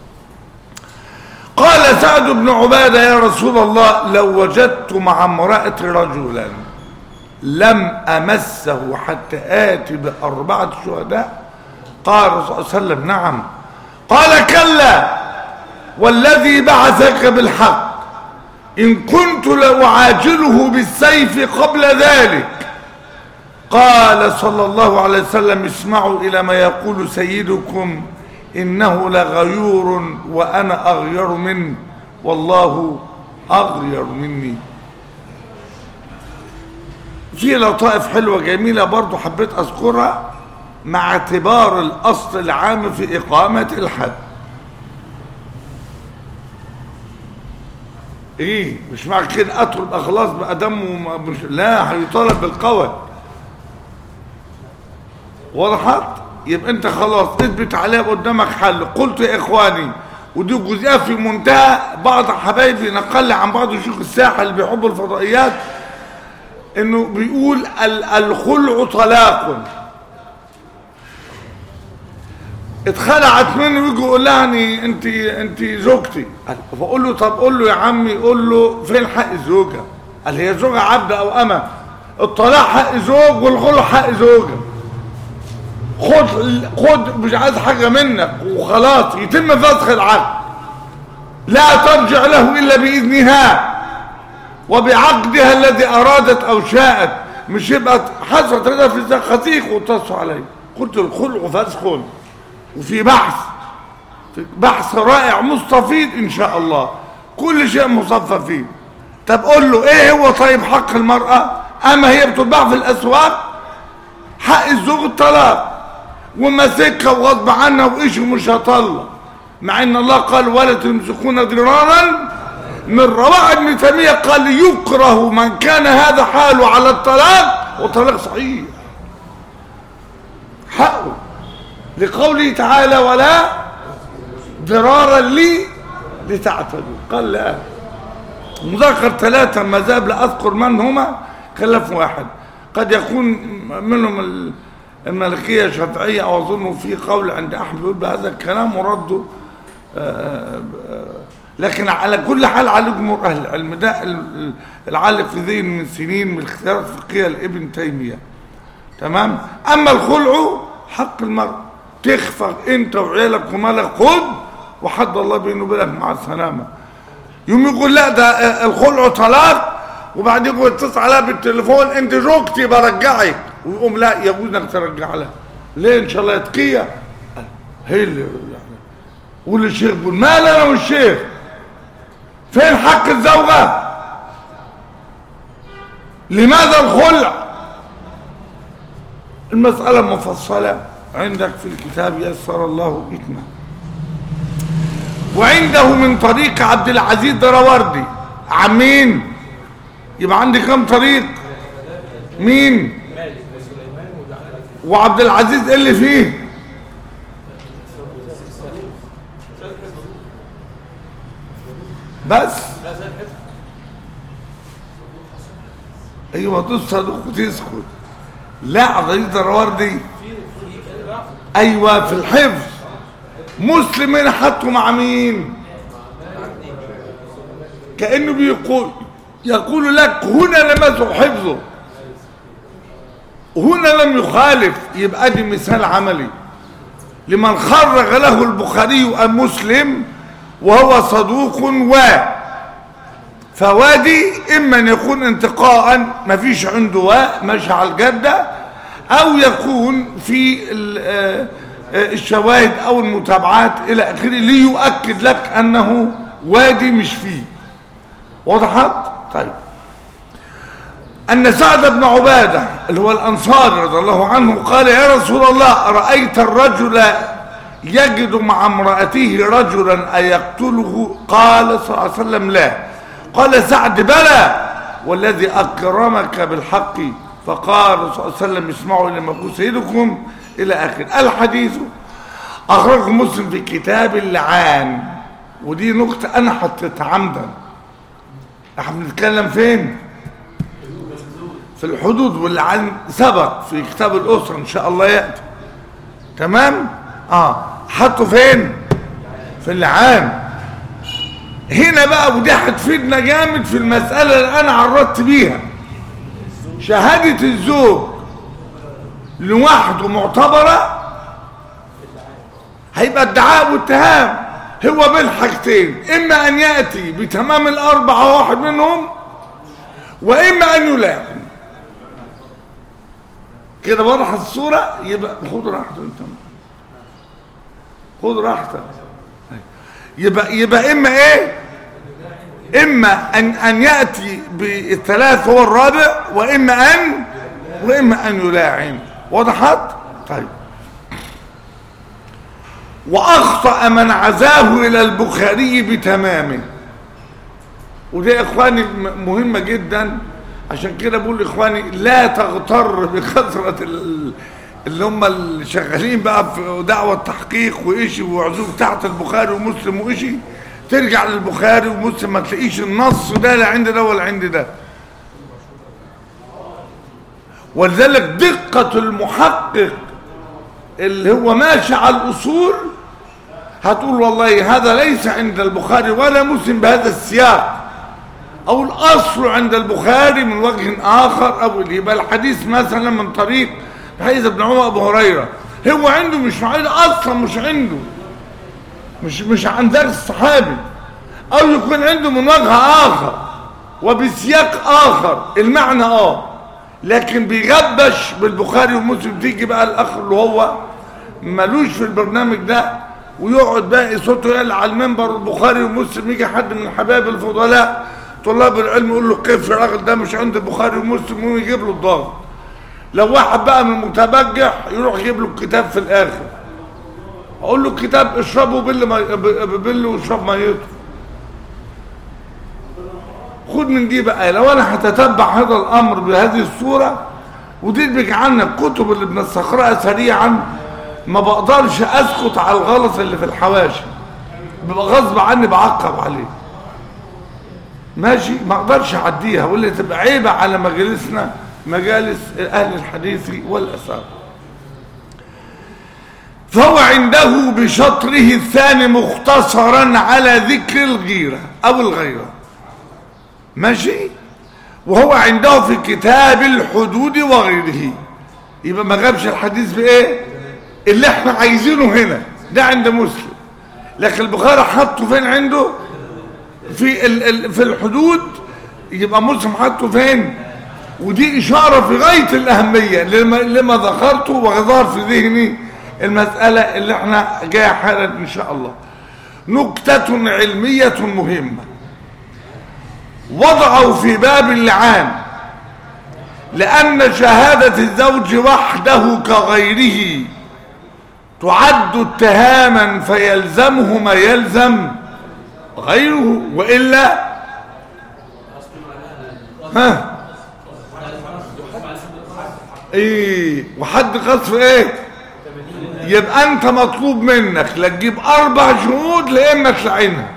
[SPEAKER 1] قال سعد بن عبادة يا رسول الله لو وجدت مع امرأة رجلا لم أمسه حتى آتي بأربعة شهداء قال صلى الله عليه وسلم نعم قال كلا والذي بعثك بالحق إن كنت لأعاجله بالسيف قبل ذلك قال صلى الله عليه وسلم اسمعوا إلى ما يقول سيدكم إنه لغيور وأنا أغير منه والله أغير مني في لطائف حلوة جميلة برضو حبيت أذكرها مع اعتبار الأصل العام في إقامة الحد ايه مش معنى كده ادخل بقى خلاص بقى دمه مش لا هيطالب بالقول وضحت يبقى انت خلاص اثبت عليها قدامك حل قلت يا اخواني ودي جزئيه في منتهى بعض حبايبي نقل عن بعض شيوخ الساحه اللي بيحبوا الفضائيات انه بيقول ال- الخلع طلاق اتخلعت منه ويجي يقول لها يعني انت انت زوجتي قال- فاقول له طب قول له يا عمي قول له فين حق الزوجه قال هي زوجه عبد او اما الطلاق حق زوج والخلع حق زوجه خد خد مش عايز حاجه منك وخلاص يتم فسخ العقد لا ترجع له الا باذنها وبعقدها الذي ارادت او شاءت مش يبقى حصلت لها في زخاتيك وتصوا عليه قلت الخلع فسخ وفي بحث في بحث رائع مستفيض ان شاء الله كل شيء مصفى فيه طب قول له ايه هو طيب حق المرأة اما هي بتتباع في الاسواق حق الزوج الطلاق ومسكها وغصب عنها وايش مش هطلق مع ان الله قال ولا تمسكون ضرارا من رواع ابن تيميه قال يكره من كان هذا حاله على الطلاق وطلاق صحيح حقه لقوله تعالى ولا ضرارا لي لتعتدوا قال لا مذكر ثلاثة مذاهب لا أذكر من هما خلاف واحد قد يكون منهم ال- المالكية الشافعية أو أظن في قول عند أحمد يقول بهذا الكلام ورده آه، آه، لكن على كل حال على جمهور أهل العلم ده ال- العالق في ذهن من سنين من الاختيارات الفقهية لابن تيمية تمام أما الخلع حق المرء تخفى أنت وعيالك ومالك خد وحد الله بينه وبينك مع السلامة يوم يقول لا ده آه، الخلع طلاق وبعدين يقول اتصل عليها بالتليفون انت زوجتي برجعك ويقوم لا يجوز انك ترجع لها ليه ان شاء الله يتقية هي اللي يعني والشيخ بيقول ما انا والشيخ فين حق الزوجة لماذا الخلع المسألة مفصلة عندك في الكتاب يسر الله إتمام وعنده من طريق عبد العزيز دراوردي عن مين يبقى عندي كم طريق مين وعبد العزيز إيه اللي فيه بس ايوه دول صدوق وتسكت لا عبد العزيز دراوردي ايوه في الحفظ مسلم هنا حطه مع مين كانه بيقول يقول لك هنا لمسه حفظه هنا لم يخالف يبقى دي مثال عملي لمن خرج له البخاري ومسلم وهو صدوق و فوادي اما ان يكون انتقاء ما فيش عنده واء ماشي على الجده او يكون في ال- آه، آه، الشواهد او المتابعات الى اخره ليؤكد لك انه وادي مش فيه وضحت طيب أن سعد بن عبادة اللي هو الأنصاري رضي الله عنه قال يا رسول الله رأيت الرجل يجد مع امرأته رجلا أيقتله قال صلى الله عليه وسلم لا قال سعد بلى والذي أكرمك بالحق فقال صلى الله عليه وسلم اسمعوا لما يقول سيدكم إلى آخر الحديث أخرجه مسلم في كتاب اللعان ودي نقطة أنا حطيتها عمدا احنا بنتكلم فين؟ في الحدود واللعان سبق في كتاب الأسرة إن شاء الله يأتي تمام؟ آه حطه فين؟ في اللعان هنا بقى ودي هتفيدنا جامد في المسألة اللي أنا عرضت بيها شهادة الزوج لوحده معتبرة هيبقى ادعاء واتهام هو بين حاجتين إما أن يأتي بتمام الأربعة واحد منهم وإما أن يلاعن كده واضح الصورة يبقى خد راحتك انت خد راحتك يبقى يبقى اما ايه اما ان ان ياتي بالثلاث هو الرابع واما ان واما ان يلاعن وضحت طيب واخطا من عزاه الى البخاري بتمامه وده يا اخواني م- مهمه جدا عشان كده بقول لاخواني لا تغتر بكثره ال- اللي هم اللي شغالين بقى في دعوه تحقيق وإشي وعزوف تحت البخاري ومسلم وإشي ترجع للبخاري ومسلم ما تلاقيش النص ده لا عند ده ولا عند ده ولذلك دقة المحقق اللي هو ماشي على الأصول هتقول والله هذا ليس عند البخاري ولا مسلم بهذا السياق أو الأصل عند البخاري من وجه آخر أو يبقى الحديث مثلا من طريق حديث ابن عمر أبو هريرة هو عنده مش عنده أصلا مش عنده مش مش عن درس الصحابي أو يكون عنده من وجه آخر وبسياق آخر المعنى آه لكن بيغبش بالبخاري ومسلم تيجي بقى الأخ اللي هو ملوش في البرنامج ده ويقعد بقى صوته يعلى على المنبر البخاري ومسلم يجي حد من الحبايب الفضلاء طلاب العلم يقول له كيف الراجل ده مش عند البخاري ومسلم ويجيب له الضغط لو واحد بقى من المتبجح يروح يجيب له الكتاب في الاخر اقول له الكتاب اشربه بل ما بل واشرب ميته خد من دي بقى لو انا هتتبع هذا الامر بهذه الصوره ودي عنا الكتب اللي بنستقراها سريعا ما بقدرش اسكت على الغلط اللي في الحواشي بيبقى غصب عني بعقب عليه ماشي ما اقدرش اعديها واللي تبقى عيبه على مجالسنا مجالس اهل الحديث والاثار فهو عنده بشطره الثاني مختصرا على ذكر الغيره او الغيره ماشي وهو عنده في كتاب الحدود وغيره يبقى ما جابش الحديث بايه اللي احنا عايزينه هنا ده عند مسلم لكن البخاري حطه فين عنده في ال ال في الحدود يبقى مسلم حطه فين ودي إشارة في غاية الأهمية لما, لما ذكرته وغدار في ذهني المسألة اللي احنا جاية حالا إن شاء الله نكتة علمية مهمة وضعوا في باب اللعان لأن شهادة الزوج وحده كغيره تعد اتهاما فيلزمه ما يلزم غيره وإلا ها ايه وحد قصف ايه يبقى انت مطلوب منك لا تجيب اربع شهود لا اما تلعنها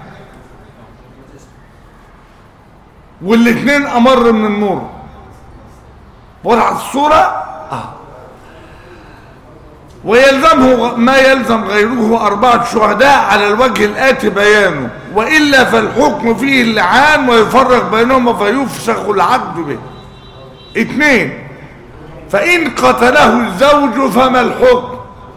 [SPEAKER 1] والاثنين امر من النور وضع الصورة اه ويلزمه ما يلزم غيره أربعة شهداء على الوجه الآتي بيانه وإلا فالحكم فيه اللعان ويفرق بينهما فيفسخ العقد به اثنين فإن قتله الزوج فما الحكم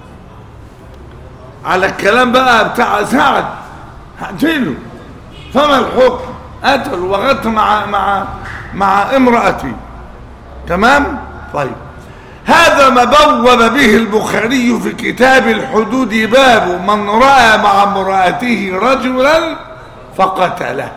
[SPEAKER 1] على الكلام بقى بتاع سعد هقتله فما الحكم قتل وغت مع مع مع امرأتي تمام طيب هذا ما بوب به البخاري في كتاب الحدود باب من رأى مع امرأته رجلا فقتله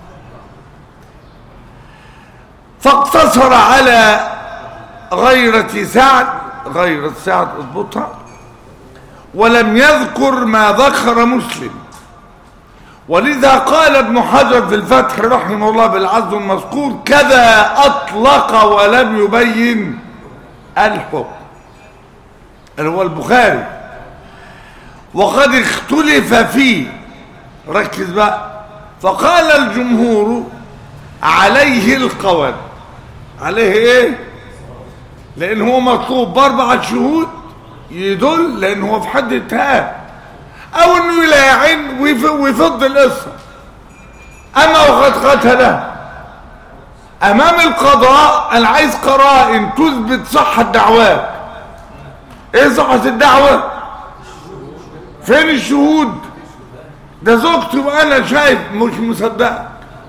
[SPEAKER 1] فاقتصر على غيرة سعد غيرة سعد اضبطها ولم يذكر ما ذكر مسلم ولذا قال ابن حجر في الفتح رحمه الله بالعز المذكور كذا أطلق ولم يبين الحكم اللي هو البخاري وقد اختلف فيه ركز بقى فقال الجمهور عليه القول عليه ايه لان هو مطلوب باربعة شهود يدل لان هو في حد اتهام او انه يلاعن ويف- ويفض القصه اما وقد قتله امام القضاء انا عايز قرائن تثبت صحه دعواك ايه صحه الدعوه فين الشهود ده زوجتي وانا شايف مش مصدقك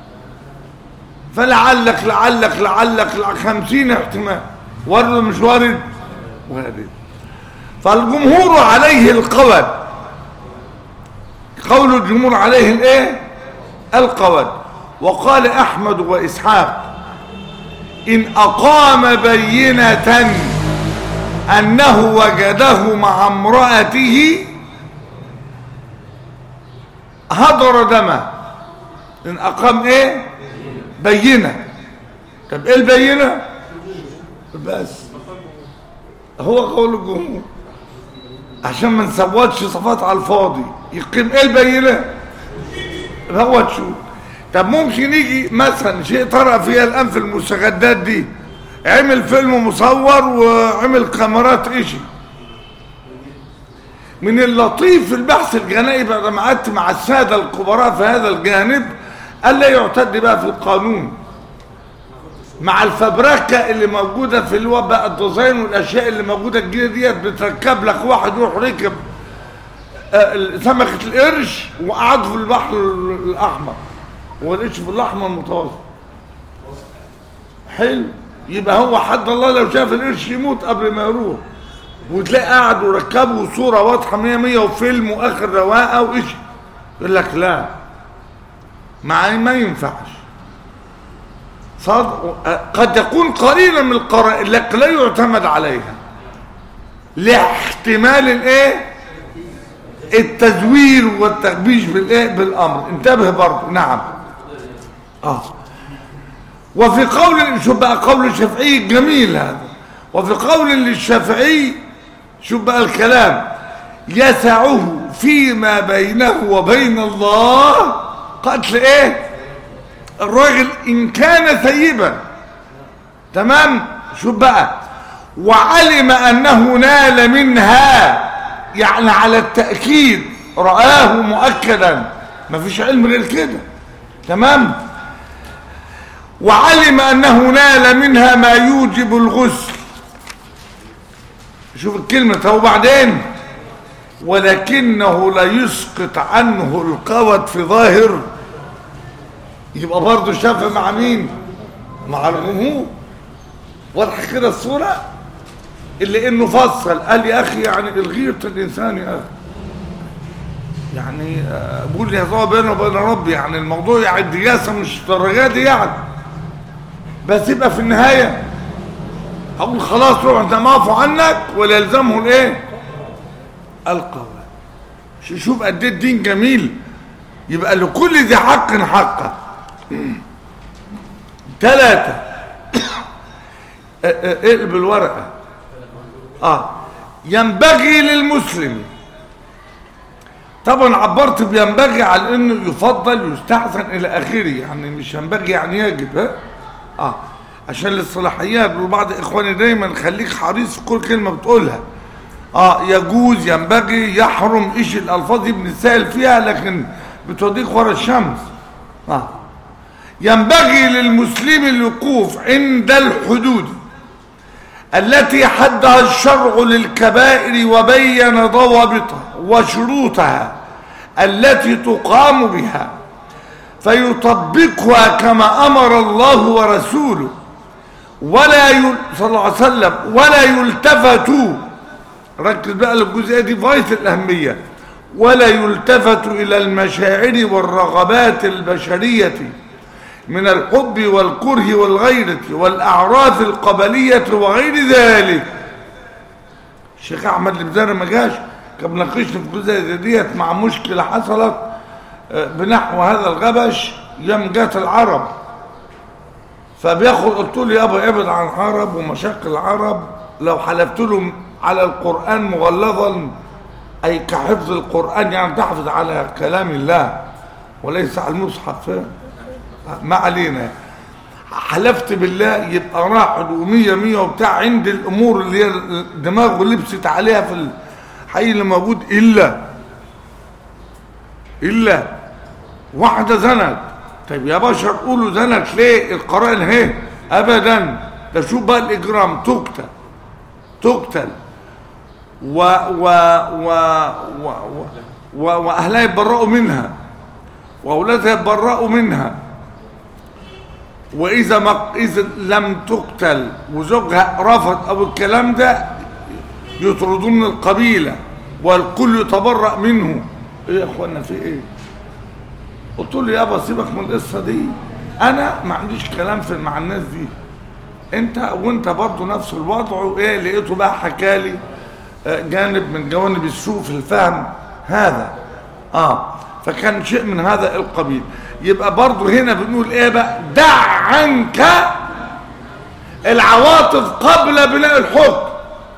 [SPEAKER 1] فلعلك لعلك لعلك لع- خمسين احتمال ورد ولا مش وارد وارد فالجمهور عليه القول قول الجمهور عليه الايه القول وقال احمد واسحاق ان اقام بينه انه وجده مع امراته هدر دمه ان اقام ايه بينه طب ايه البينه بس هو قول الجمهور عشان ما نسوتش صفات على الفاضي يقيم ايه البينه هو تشوف طب ممكن يجي مثلا شيء طرأ فيها الان في المستجدات دي عمل فيلم مصور وعمل كاميرات اشي من اللطيف في البحث الجنائي بعد ما قعدت مع الساده الكبراء في هذا الجانب الا يعتد بقى في القانون مع الفبركه اللي موجوده في اللي هو بقى الديزاين والاشياء اللي موجوده الجديده ديت بتركب لك واحد يروح ركب آه، سمكه القرش وقعد في البحر الاحمر والقرش في الاحمر المتوسط حلو يبقى هو حد الله لو شاف القرش يموت قبل ما يروح وتلاقي قاعد وركبوا صوره واضحه 100 100 وفيلم واخر رواقه وايش يقول لك لا مع ما ينفعش صاد قد يكون قليلا من القرائن لكن لا يعتمد عليها لاحتمال الايه التزوير والتغبيش بالايه بالامر انتبه برضه نعم اه وفي قول شوف بقى قول الشافعي جميل هذا وفي قول للشافعي شوف بقى الكلام يسعه فيما بينه وبين الله قتل ايه الراجل ان كان ثيبا تمام شوف بقى وعلم انه نال منها يعني على التأكيد رآه مؤكدا ما فيش علم غير كده تمام وعلم انه نال منها ما يوجب الغسل شوف الكلمة هو بعدين ولكنه لا يسقط عنه القوت في ظاهر يبقى برضه شاف مع مين مع الجمهور واضحه كده الصوره اللي انه فصل قال يا اخي يعني الغيرة الانسان يا اخي يعني آه، بقول لي هو بينه وبين ربي يعني الموضوع يعني الدياسه مش الدرجات دي يعني بس يبقى في النهايه اقول خلاص روح انت معفو عنك ولا يلزمه الايه القول ش- شوف قد ايه الدين جميل يبقى لكل ذي حق حقه ثلاثة اقلب الورقة اه ينبغي للمسلم طبعا عبرت بينبغي على انه يفضل يستحسن الى اخره يعني مش ينبغي يعني يجب ها اه عشان الاصطلاحيات وبعض اخواني دايما خليك حريص في كل كلمه بتقولها اه يجوز ينبغي يحرم ايش الالفاظ دي بنسال فيها لكن بتوديك ورا الشمس اه ينبغي للمسلم الوقوف عند الحدود التي حدها الشرع للكبائر وبين ضوابطها وشروطها التي تقام بها فيطبقها كما امر الله ورسوله ولا يل... صلى الله عليه وسلم ولا يلتفت ركز بقى الجزئيه دي في غايه الاهميه ولا يلتفت الى المشاعر والرغبات البشريه من الحب والكره والغيرة والأعراف القبلية وغير ذلك الشيخ أحمد البزاري ما جاش كان مناقشني في الجزء زي ديت مع مشكلة حصلت آه، بنحو هذا الغبش يوم جات العرب فبياخد قلت له يابا ابعد عن العرب ومشاكل العرب لو حلفت لهم على القرآن مغلظا أي كحفظ القرآن يعني تحفظ على كلام الله وليس على المصحف ما علينا حلفت بالله يبقى راحل ومية مية وبتاع عند الأمور اللي هي دماغه لبست عليها في الحي اللي موجود إلا إلا واحدة زنت طيب يا بشر قولوا زنت ليه القرآن اهي أبدا ده شوف بقى الإجرام تقتل تقتل و و و و و و وأهلها يتبرأوا منها وأولادها يتبرأوا منها وإذا ما إذا لم تقتل وزوجها رفض أو الكلام ده يطردون من القبيلة والكل يتبرأ منه إيه يا إخوانا في إيه؟ قلت له يابا سيبك من القصة دي أنا ما عنديش كلام في مع الناس دي أنت وأنت برضه نفس الوضع وإيه لقيته بقى حكالي آه، جانب من جوانب السوء في الفهم هذا آه فكان شيء من هذا القبيل يبقى برضه هنا بنقول ايه بقى دع عنك العواطف قبل بناء الحكم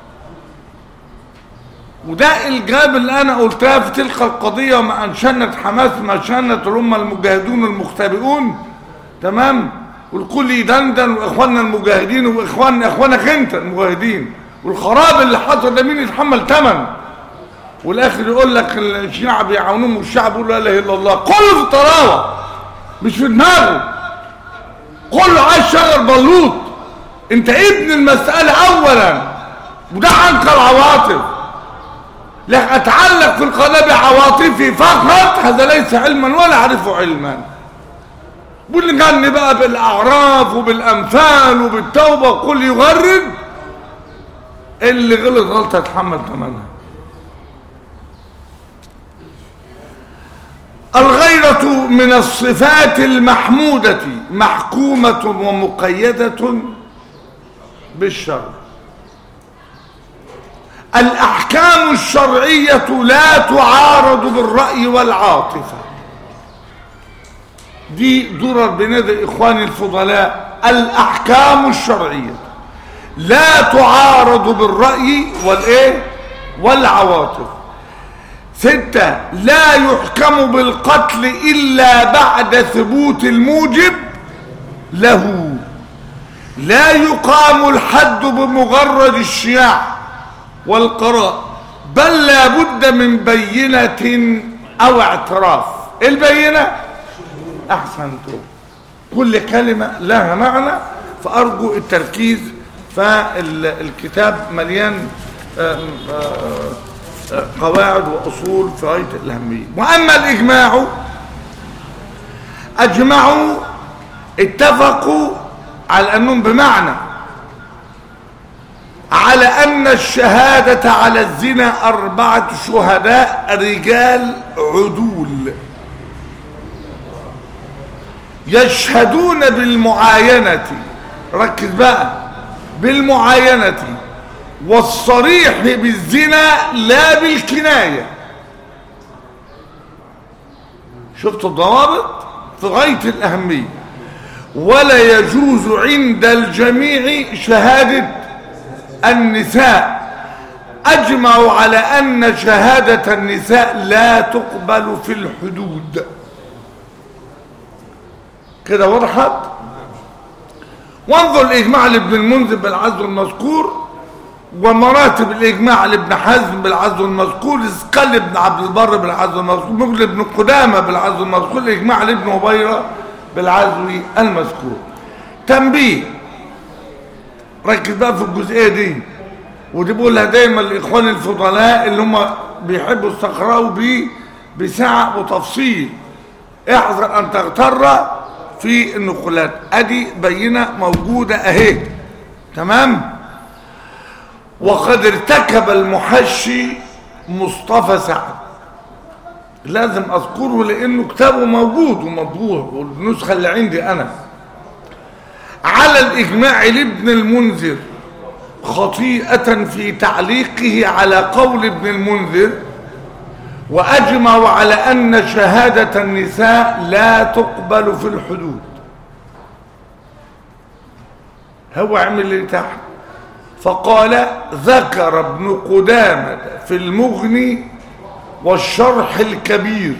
[SPEAKER 1] وده الجاب اللي انا قلتها في تلك القضيه وما انشنت حماس ما شنت الامه المجاهدون المختبئون تمام والكل يدندن واخواننا المجاهدين واخواننا اخوانك انت المجاهدين والخراب اللي حصل ده مين يتحمل ثمن والاخر يقول لك الشعب بيعاونوهم والشعب يقول لا اله الا الله كله في الطراوه مش في دماغه كله عايز شجر بلوط انت ابن المساله اولا وده عنك العواطف لا اتعلق في القناه بعواطفي فقط هذا ليس علما ولا اعرفه علما واللي بقى بالاعراف وبالامثال وبالتوبه وكل يغرد اللي غلط غلطه يتحمل ثمنها الغيرة من الصفات المحمودة محكومة ومقيدة بالشر الأحكام الشرعية لا تعارض بالرأي والعاطفة دي درر بنادى إخواني الفضلاء الأحكام الشرعية لا تعارض بالرأي والإيه والعواطف ستة لا يحكم بالقتل إلا بعد ثبوت الموجب له لا يقام الحد بمجرد الشياع والقراء بل لا بد من بينة أو اعتراف البينة أحسنتم كل كلمة لها معنى فأرجو التركيز فالكتاب مليان آم آم قواعد وأصول في غاية الأهمية وأما الإجماع أجمعوا اتفقوا على أنهم بمعنى على أن الشهادة على الزنا أربعة شهداء رجال عدول يشهدون بالمعاينة ركز بقى بالمعاينة والصريح بالزنا لا بالكناية شفت الضوابط في غاية الأهمية ولا يجوز عند الجميع شهادة النساء أجمعوا على أن شهادة النساء لا تقبل في الحدود كده وضحت وانظر الإجماع لابن المنذر بالعزل المذكور ومراتب الإجماع لابن حزم بالعزل المذكور اسقال ابن عبد البر بالعزل المذكور مغل ابن قدامة بالعزل المذكور الإجماع لابن هبيرة بالعزل المذكور تنبيه ركز بقى في الجزئية دي ودي بقولها دايما لإخوان الفضلاء اللي هم بيحبوا يستقرأوا بيه بسعة وتفصيل احذر أن تغتر في النقولات أدي بينة موجودة أهي تمام وقد ارتكب المحشي مصطفى سعد لازم اذكره لانه كتابه موجود ومطبوع والنسخه اللي عندي انا على الاجماع لابن المنذر خطيئه في تعليقه على قول ابن المنذر واجمعوا على ان شهاده النساء لا تقبل في الحدود هو عمل اللي تحت فقال ذكر ابن قدامة في المغني والشرح الكبير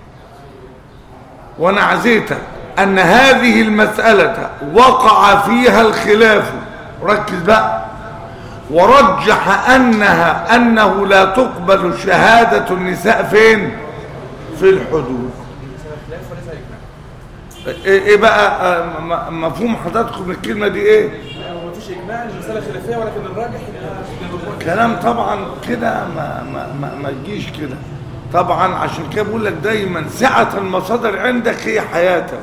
[SPEAKER 1] وانا عزيتك ان هذه المسألة وقع فيها الخلاف ركز بقى ورجح انها انه لا تقبل شهادة النساء فين في الحدود ايه إيه بقى آه، م- مفهوم حضراتكم من الكلمة دي ايه
[SPEAKER 5] هو مفيش اجماع المساله خلافيه ولكن الراجح انها
[SPEAKER 1] كلام طبعا كده ما ما ما, ما تجيش كده طبعا عشان كده بقول لك دايما سعة المصادر عندك هي حياتك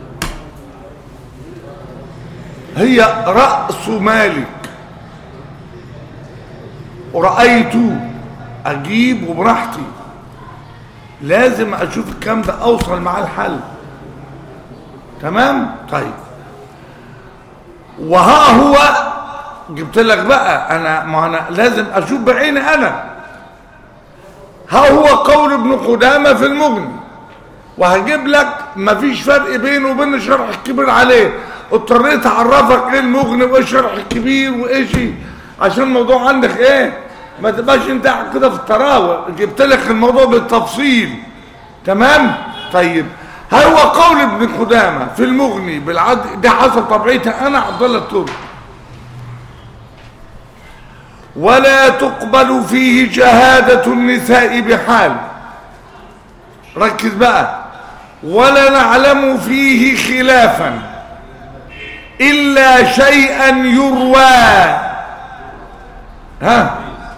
[SPEAKER 1] هي رأس مالك ورأيت أجيب وبراحتي لازم أشوف الكلام ده أوصل معاه الحل تمام طيب وها هو جبت لك بقى انا ما انا لازم اشوف بعيني انا ها هو قول ابن قدامه في المغني وهجيب لك مفيش فرق بينه وبين الشرح الكبير عليه اضطريت اعرفك ايه المغني وايه الشرح الكبير وايه شيء عشان الموضوع عندك ايه ما تبقاش انت قاعد كده في التراوة جبت لك الموضوع بالتفصيل تمام طيب هل هو قول ابن قدامه في المغني بالعد ده حسب طبيعتي انا عبد الله التركي ولا تقبل فيه شهادة النساء بحال ركز بقى ولا نعلم فيه خلافا إلا شيئا يروى ها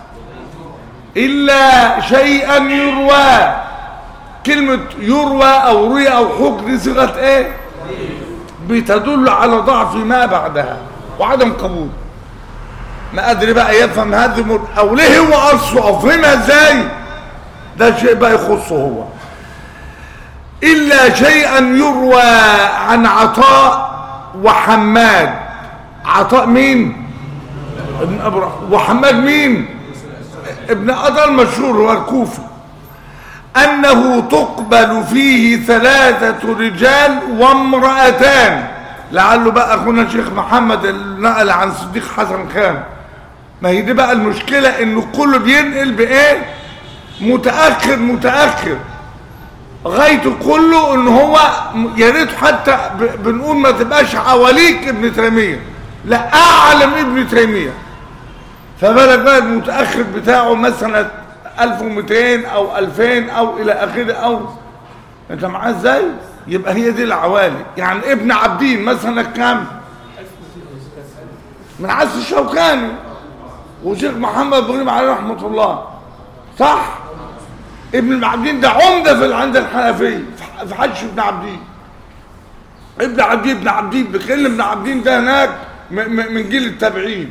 [SPEAKER 1] إلا شيئا يروى كلمة يروى أو روي أو حكم دي صيغة إيه بتدل على ضعف ما بعدها وعدم قبول ما ادري بقى يفهم هذه المر... او ليه هو اصله او فهمها ازاي ده شيء بقى يخصه هو الا شيئا يروى عن عطاء وحماد عطاء مين ابن أبرا وحماد مين ابن أدى المشهور هو الكوفي أنه تقبل فيه ثلاثة رجال وامرأتان لعله بقى أخونا الشيخ محمد اللي نقل عن صديق حسن خان ما هي دي بقى المشكلة إنه كله بينقل بإيه متأخر متأخر غايته كله إن هو يا ريت حتى ب- بنقول ما تبقاش حواليك ابن تيمية لا أعلم ابن تيمية فبالك بقى المتأخر بتاعه مثلا 1200 أو 2000 أو إلى آخره أو أنت معاه إزاي؟ يبقى هي دي العوالي يعني ابن عبدين مثلا كام؟ من عصر الشوكاني وشيخ محمد ابراهيم عليه رحمة الله صح؟ ابن عبدين ده عمدة في عند الحنفية في حج ابن عبدين ابن عبدين ابن عبدين بيتكلم ابن عبدين ده هناك م- م- من جيل التابعين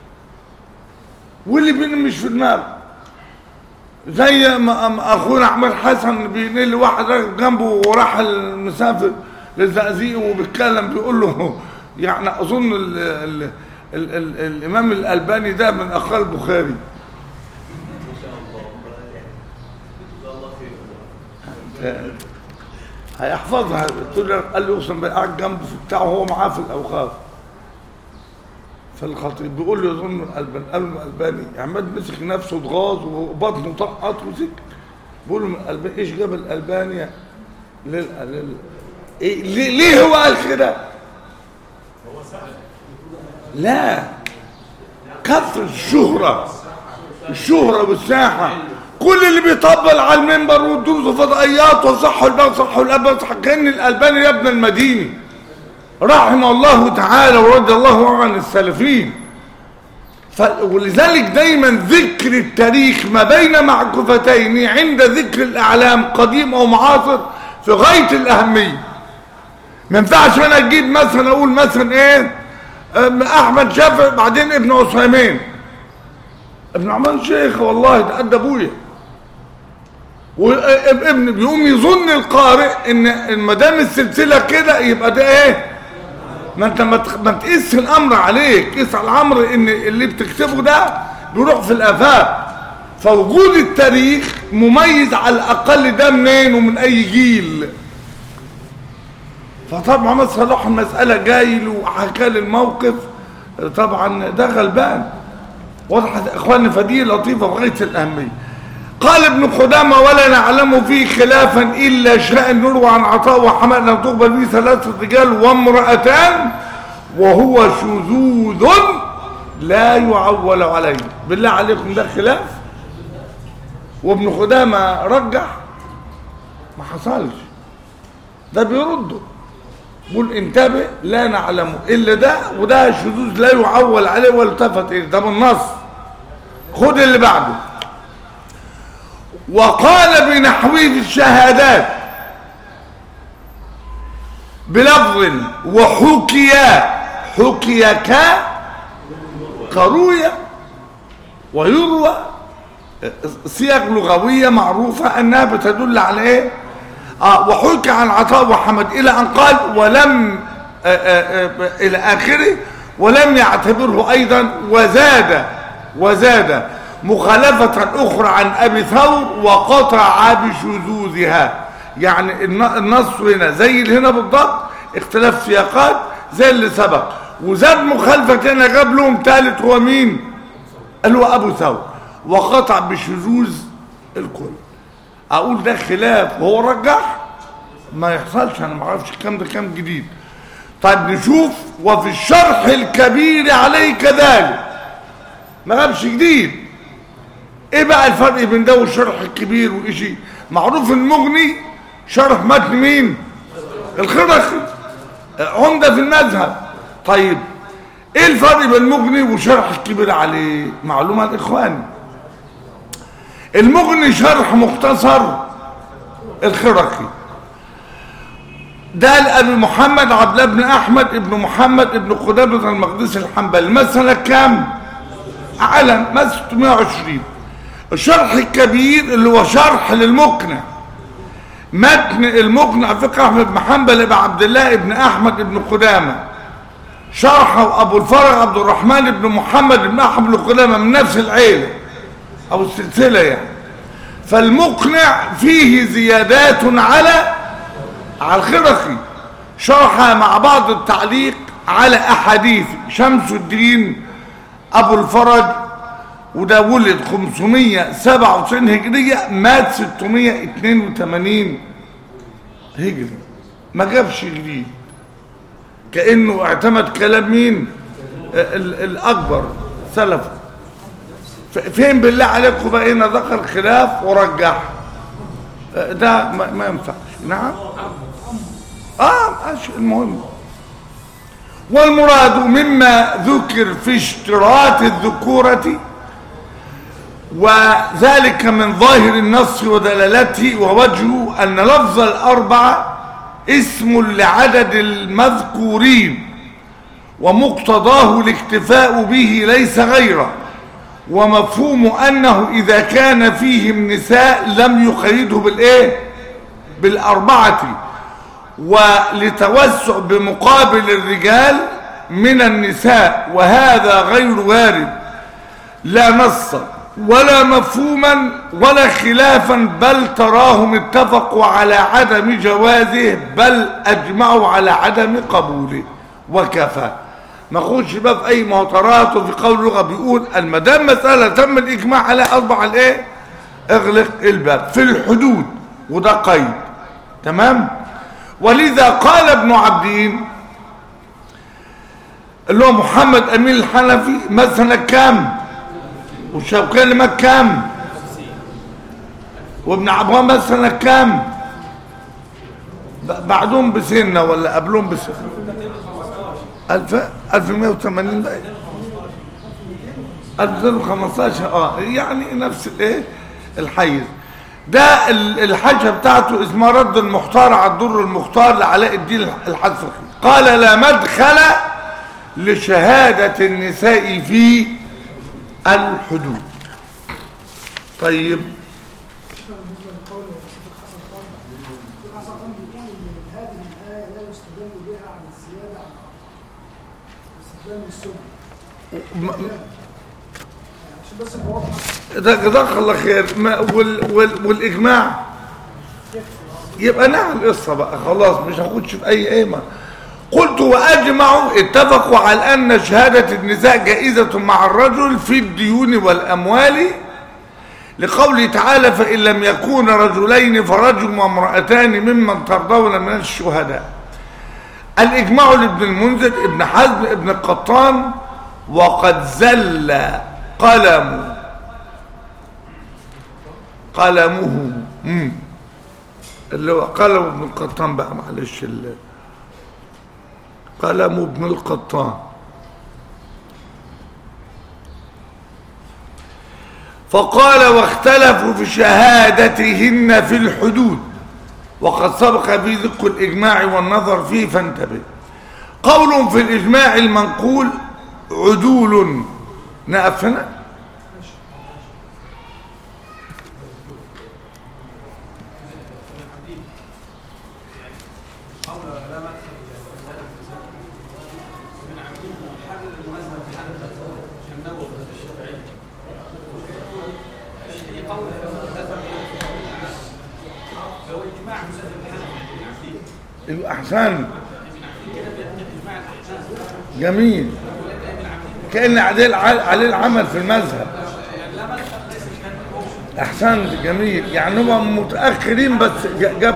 [SPEAKER 1] واللي بينهم مش في دماغه زي ما ما اخونا احمد حسن بينقل لي واحد راكب جنبه وراح المسافر للزقازيق وبيتكلم بيقول له يعني اظن ال ال ال ال الامام الالباني ده من اخوال البخاري هيحفظها قلت له قال لي اقسم بالله قاعد جنبه في بتاعه وهو معاه في الاوقاف فالخطيب بيقول له يظن الألباني قال له الألباني عماد مسك نفسه اتغاظ وبطنه طقط وسك بيقول له الألباني ايش جاب الألباني لل... لل... إيه ليه, ليه هو قال كده؟ لا كثر الشهرة الشهرة والساحة كل اللي بيطبل على المنبر والدروس وفضائيات وصحوا الباب صحوا الأب صح كأن الألباني يا ابن المديني رحمه الله تعالى ورضي الله عن السلفين ف... ولذلك دايما ذكر التاريخ ما بين معكوفتين عند ذكر الأعلام قديم أو معاصر في غاية الأهمية ما ينفعش أنا أجيب مثلا أقول مثلا إيه أم احمد شافعي بعدين ابن عثيمين ابن عمان شيخ والله ده قد ابويا وابن بيقوم يظن القارئ ان ما دام السلسله كده يبقى ده ايه ما انت ما تخ- ما تقيس الامر عليك قيس على الامر ان اللي بتكتبه ده بيروح في الافاق فوجود التاريخ مميز على الاقل ده منين ومن اي جيل فطبعا محمد صلاح المساله جاي له وحكى لي الموقف طبعا ده غلبان وضحت يا اخواني فدي لطيفه بغايه الاهميه قال ابن قدامة ولا نعلم فيه خلافا إلا شأن يروى عن عطاء وحماء لم تقبل به ثلاثة رجال وامرأتان وهو شذوذ لا يعول عليه بالله عليكم ده خلاف وابن قدامة رجح ما حصلش ده بيرده بيقول انتبه لا نعلمه الا ده وده شذوذ لا يعول عليه ولا التفت اليه ده بالنص خد اللي بعده وقال بنحوه في الشهادات بلفظ وحكي حكي ك كروية ويروى صيغ لغوية معروفة أنها بتدل على إيه آه وحكي عن عطاء وحمد إلى أن قال ولم آه آه آه إلى آخره ولم يعتبره أيضا وزاد وزاد مخالفة أخرى عن أبي ثور وقطع بشذوذها يعني الن- النص هنا زي اللي هنا بالضبط اختلاف سياقات زي اللي سبق وزاد مخالفة هنا جاب لهم ثالث هو مين؟ قال هو أبو ثور وقطع بشذوذ الكل أقول ده خلاف وهو رجح ما يحصلش أنا ما اعرفش الكلام ده كام جديد طيب نشوف وفي الشرح الكبير عليه كذلك ما جابش جديد ايه بقى الفرق بين ده والشرح الكبير وإشي معروف المغني شرح متن مين الخرقي عمدة في المذهب طيب ايه الفرق بين المغني وشرح الكبير عليه معلومة اخواني المغني شرح مختصر الخرقي ده لأبي محمد عبد الله بن أحمد ابن محمد ابن قدامة المقدسي الحنبلي مثلا كام؟ علم مثلا 620 الشرح الكبير اللي هو شرح للمقنع متن المقنع فقه أحمد بن حنبل بن عبد الله بن أحمد بن قدامة شرحه أبو الفرج عبد الرحمن بن محمد بن أحمد بن قدامة من نفس العيلة أو السلسلة يعني فالمقنع فيه زيادات على على الخرقي شرح مع بعض التعليق على أحاديث شمس الدين أبو الفرج وده ولد 597 هجرية مات 682 هجري ما جابش جديد كأنه اعتمد كلام مين ال- الأكبر سلفه ف- فين بالله عليكم بقى هنا ذكر خلاف ورجح ده ما, ما ينفعش نعم اه ماشي المهم والمراد مما ذكر في اشتراط الذكورة وذلك من ظاهر النص ودلالته ووجهه أن لفظ الأربعة اسم لعدد المذكورين ومقتضاه الاكتفاء به ليس غيره ومفهوم أنه إذا كان فيهم نساء لم يقيده بالإيه بالأربعة ولتوسع بمقابل الرجال من النساء وهذا غير وارد لا نص ولا مفهوما ولا خلافا بل تراهم اتفقوا على عدم جوازه بل اجمعوا على عدم قبوله وكفى ما اخدش بقى في اي معترات وفي قول اللغه بيقول المدام مساله تم الاجماع على اصبح الايه اغلق الباب في الحدود وده قيد تمام ولذا قال ابن عبدين اللي هو محمد امين الحنفي مثلا كام والشوكاني مات كام وابن عبان مثلا كام ب- بعدهم بسنه ولا قبلهم بسنه 1000 1180 بقى 2015 اه يعني نفس الايه الحيز ده ال- الحاجه بتاعته اسمها رد المختار على الدر المختار لعلاء الدين الحسخي قال لا مدخل لشهادة النساء في الحدود طيب
[SPEAKER 4] بالنسبه للقول الشيخ حسن خان الشيخ حسن خان بيقول ان هذه الايه لا يستدل بها على الزياده عن استخدام السنه
[SPEAKER 1] م-
[SPEAKER 4] يعني عشان بس نبقى واضحه
[SPEAKER 1] ده جزاك الله خير ما وال وال والاجماع يبقى نعم القصه بقى خلاص مش هاخدش في اي قيمه قلت واجمعوا اتفقوا على ان شهاده النساء جائزه مع الرجل في الديون والاموال لقوله تعالى فان لم يكون رجلين فرجل وامراتان ممن ترضون من الشهداء الاجماع لابن المنذر ابن حزم ابن القطان وقد زل قلم قلمه مم. اللي هو قلم ابن القطان بقى معلش ال- قلم ابن القطان فقال واختلفوا في شهادتهن في الحدود وقد سبق في ذكر الإجماع والنظر فيه فانتبه قول في الإجماع المنقول عدول نقف هنا يبقى احسن جميل كان عليه عليه العمل في المذهب احسنت جميل يعني هم متاخرين بس ج- جاب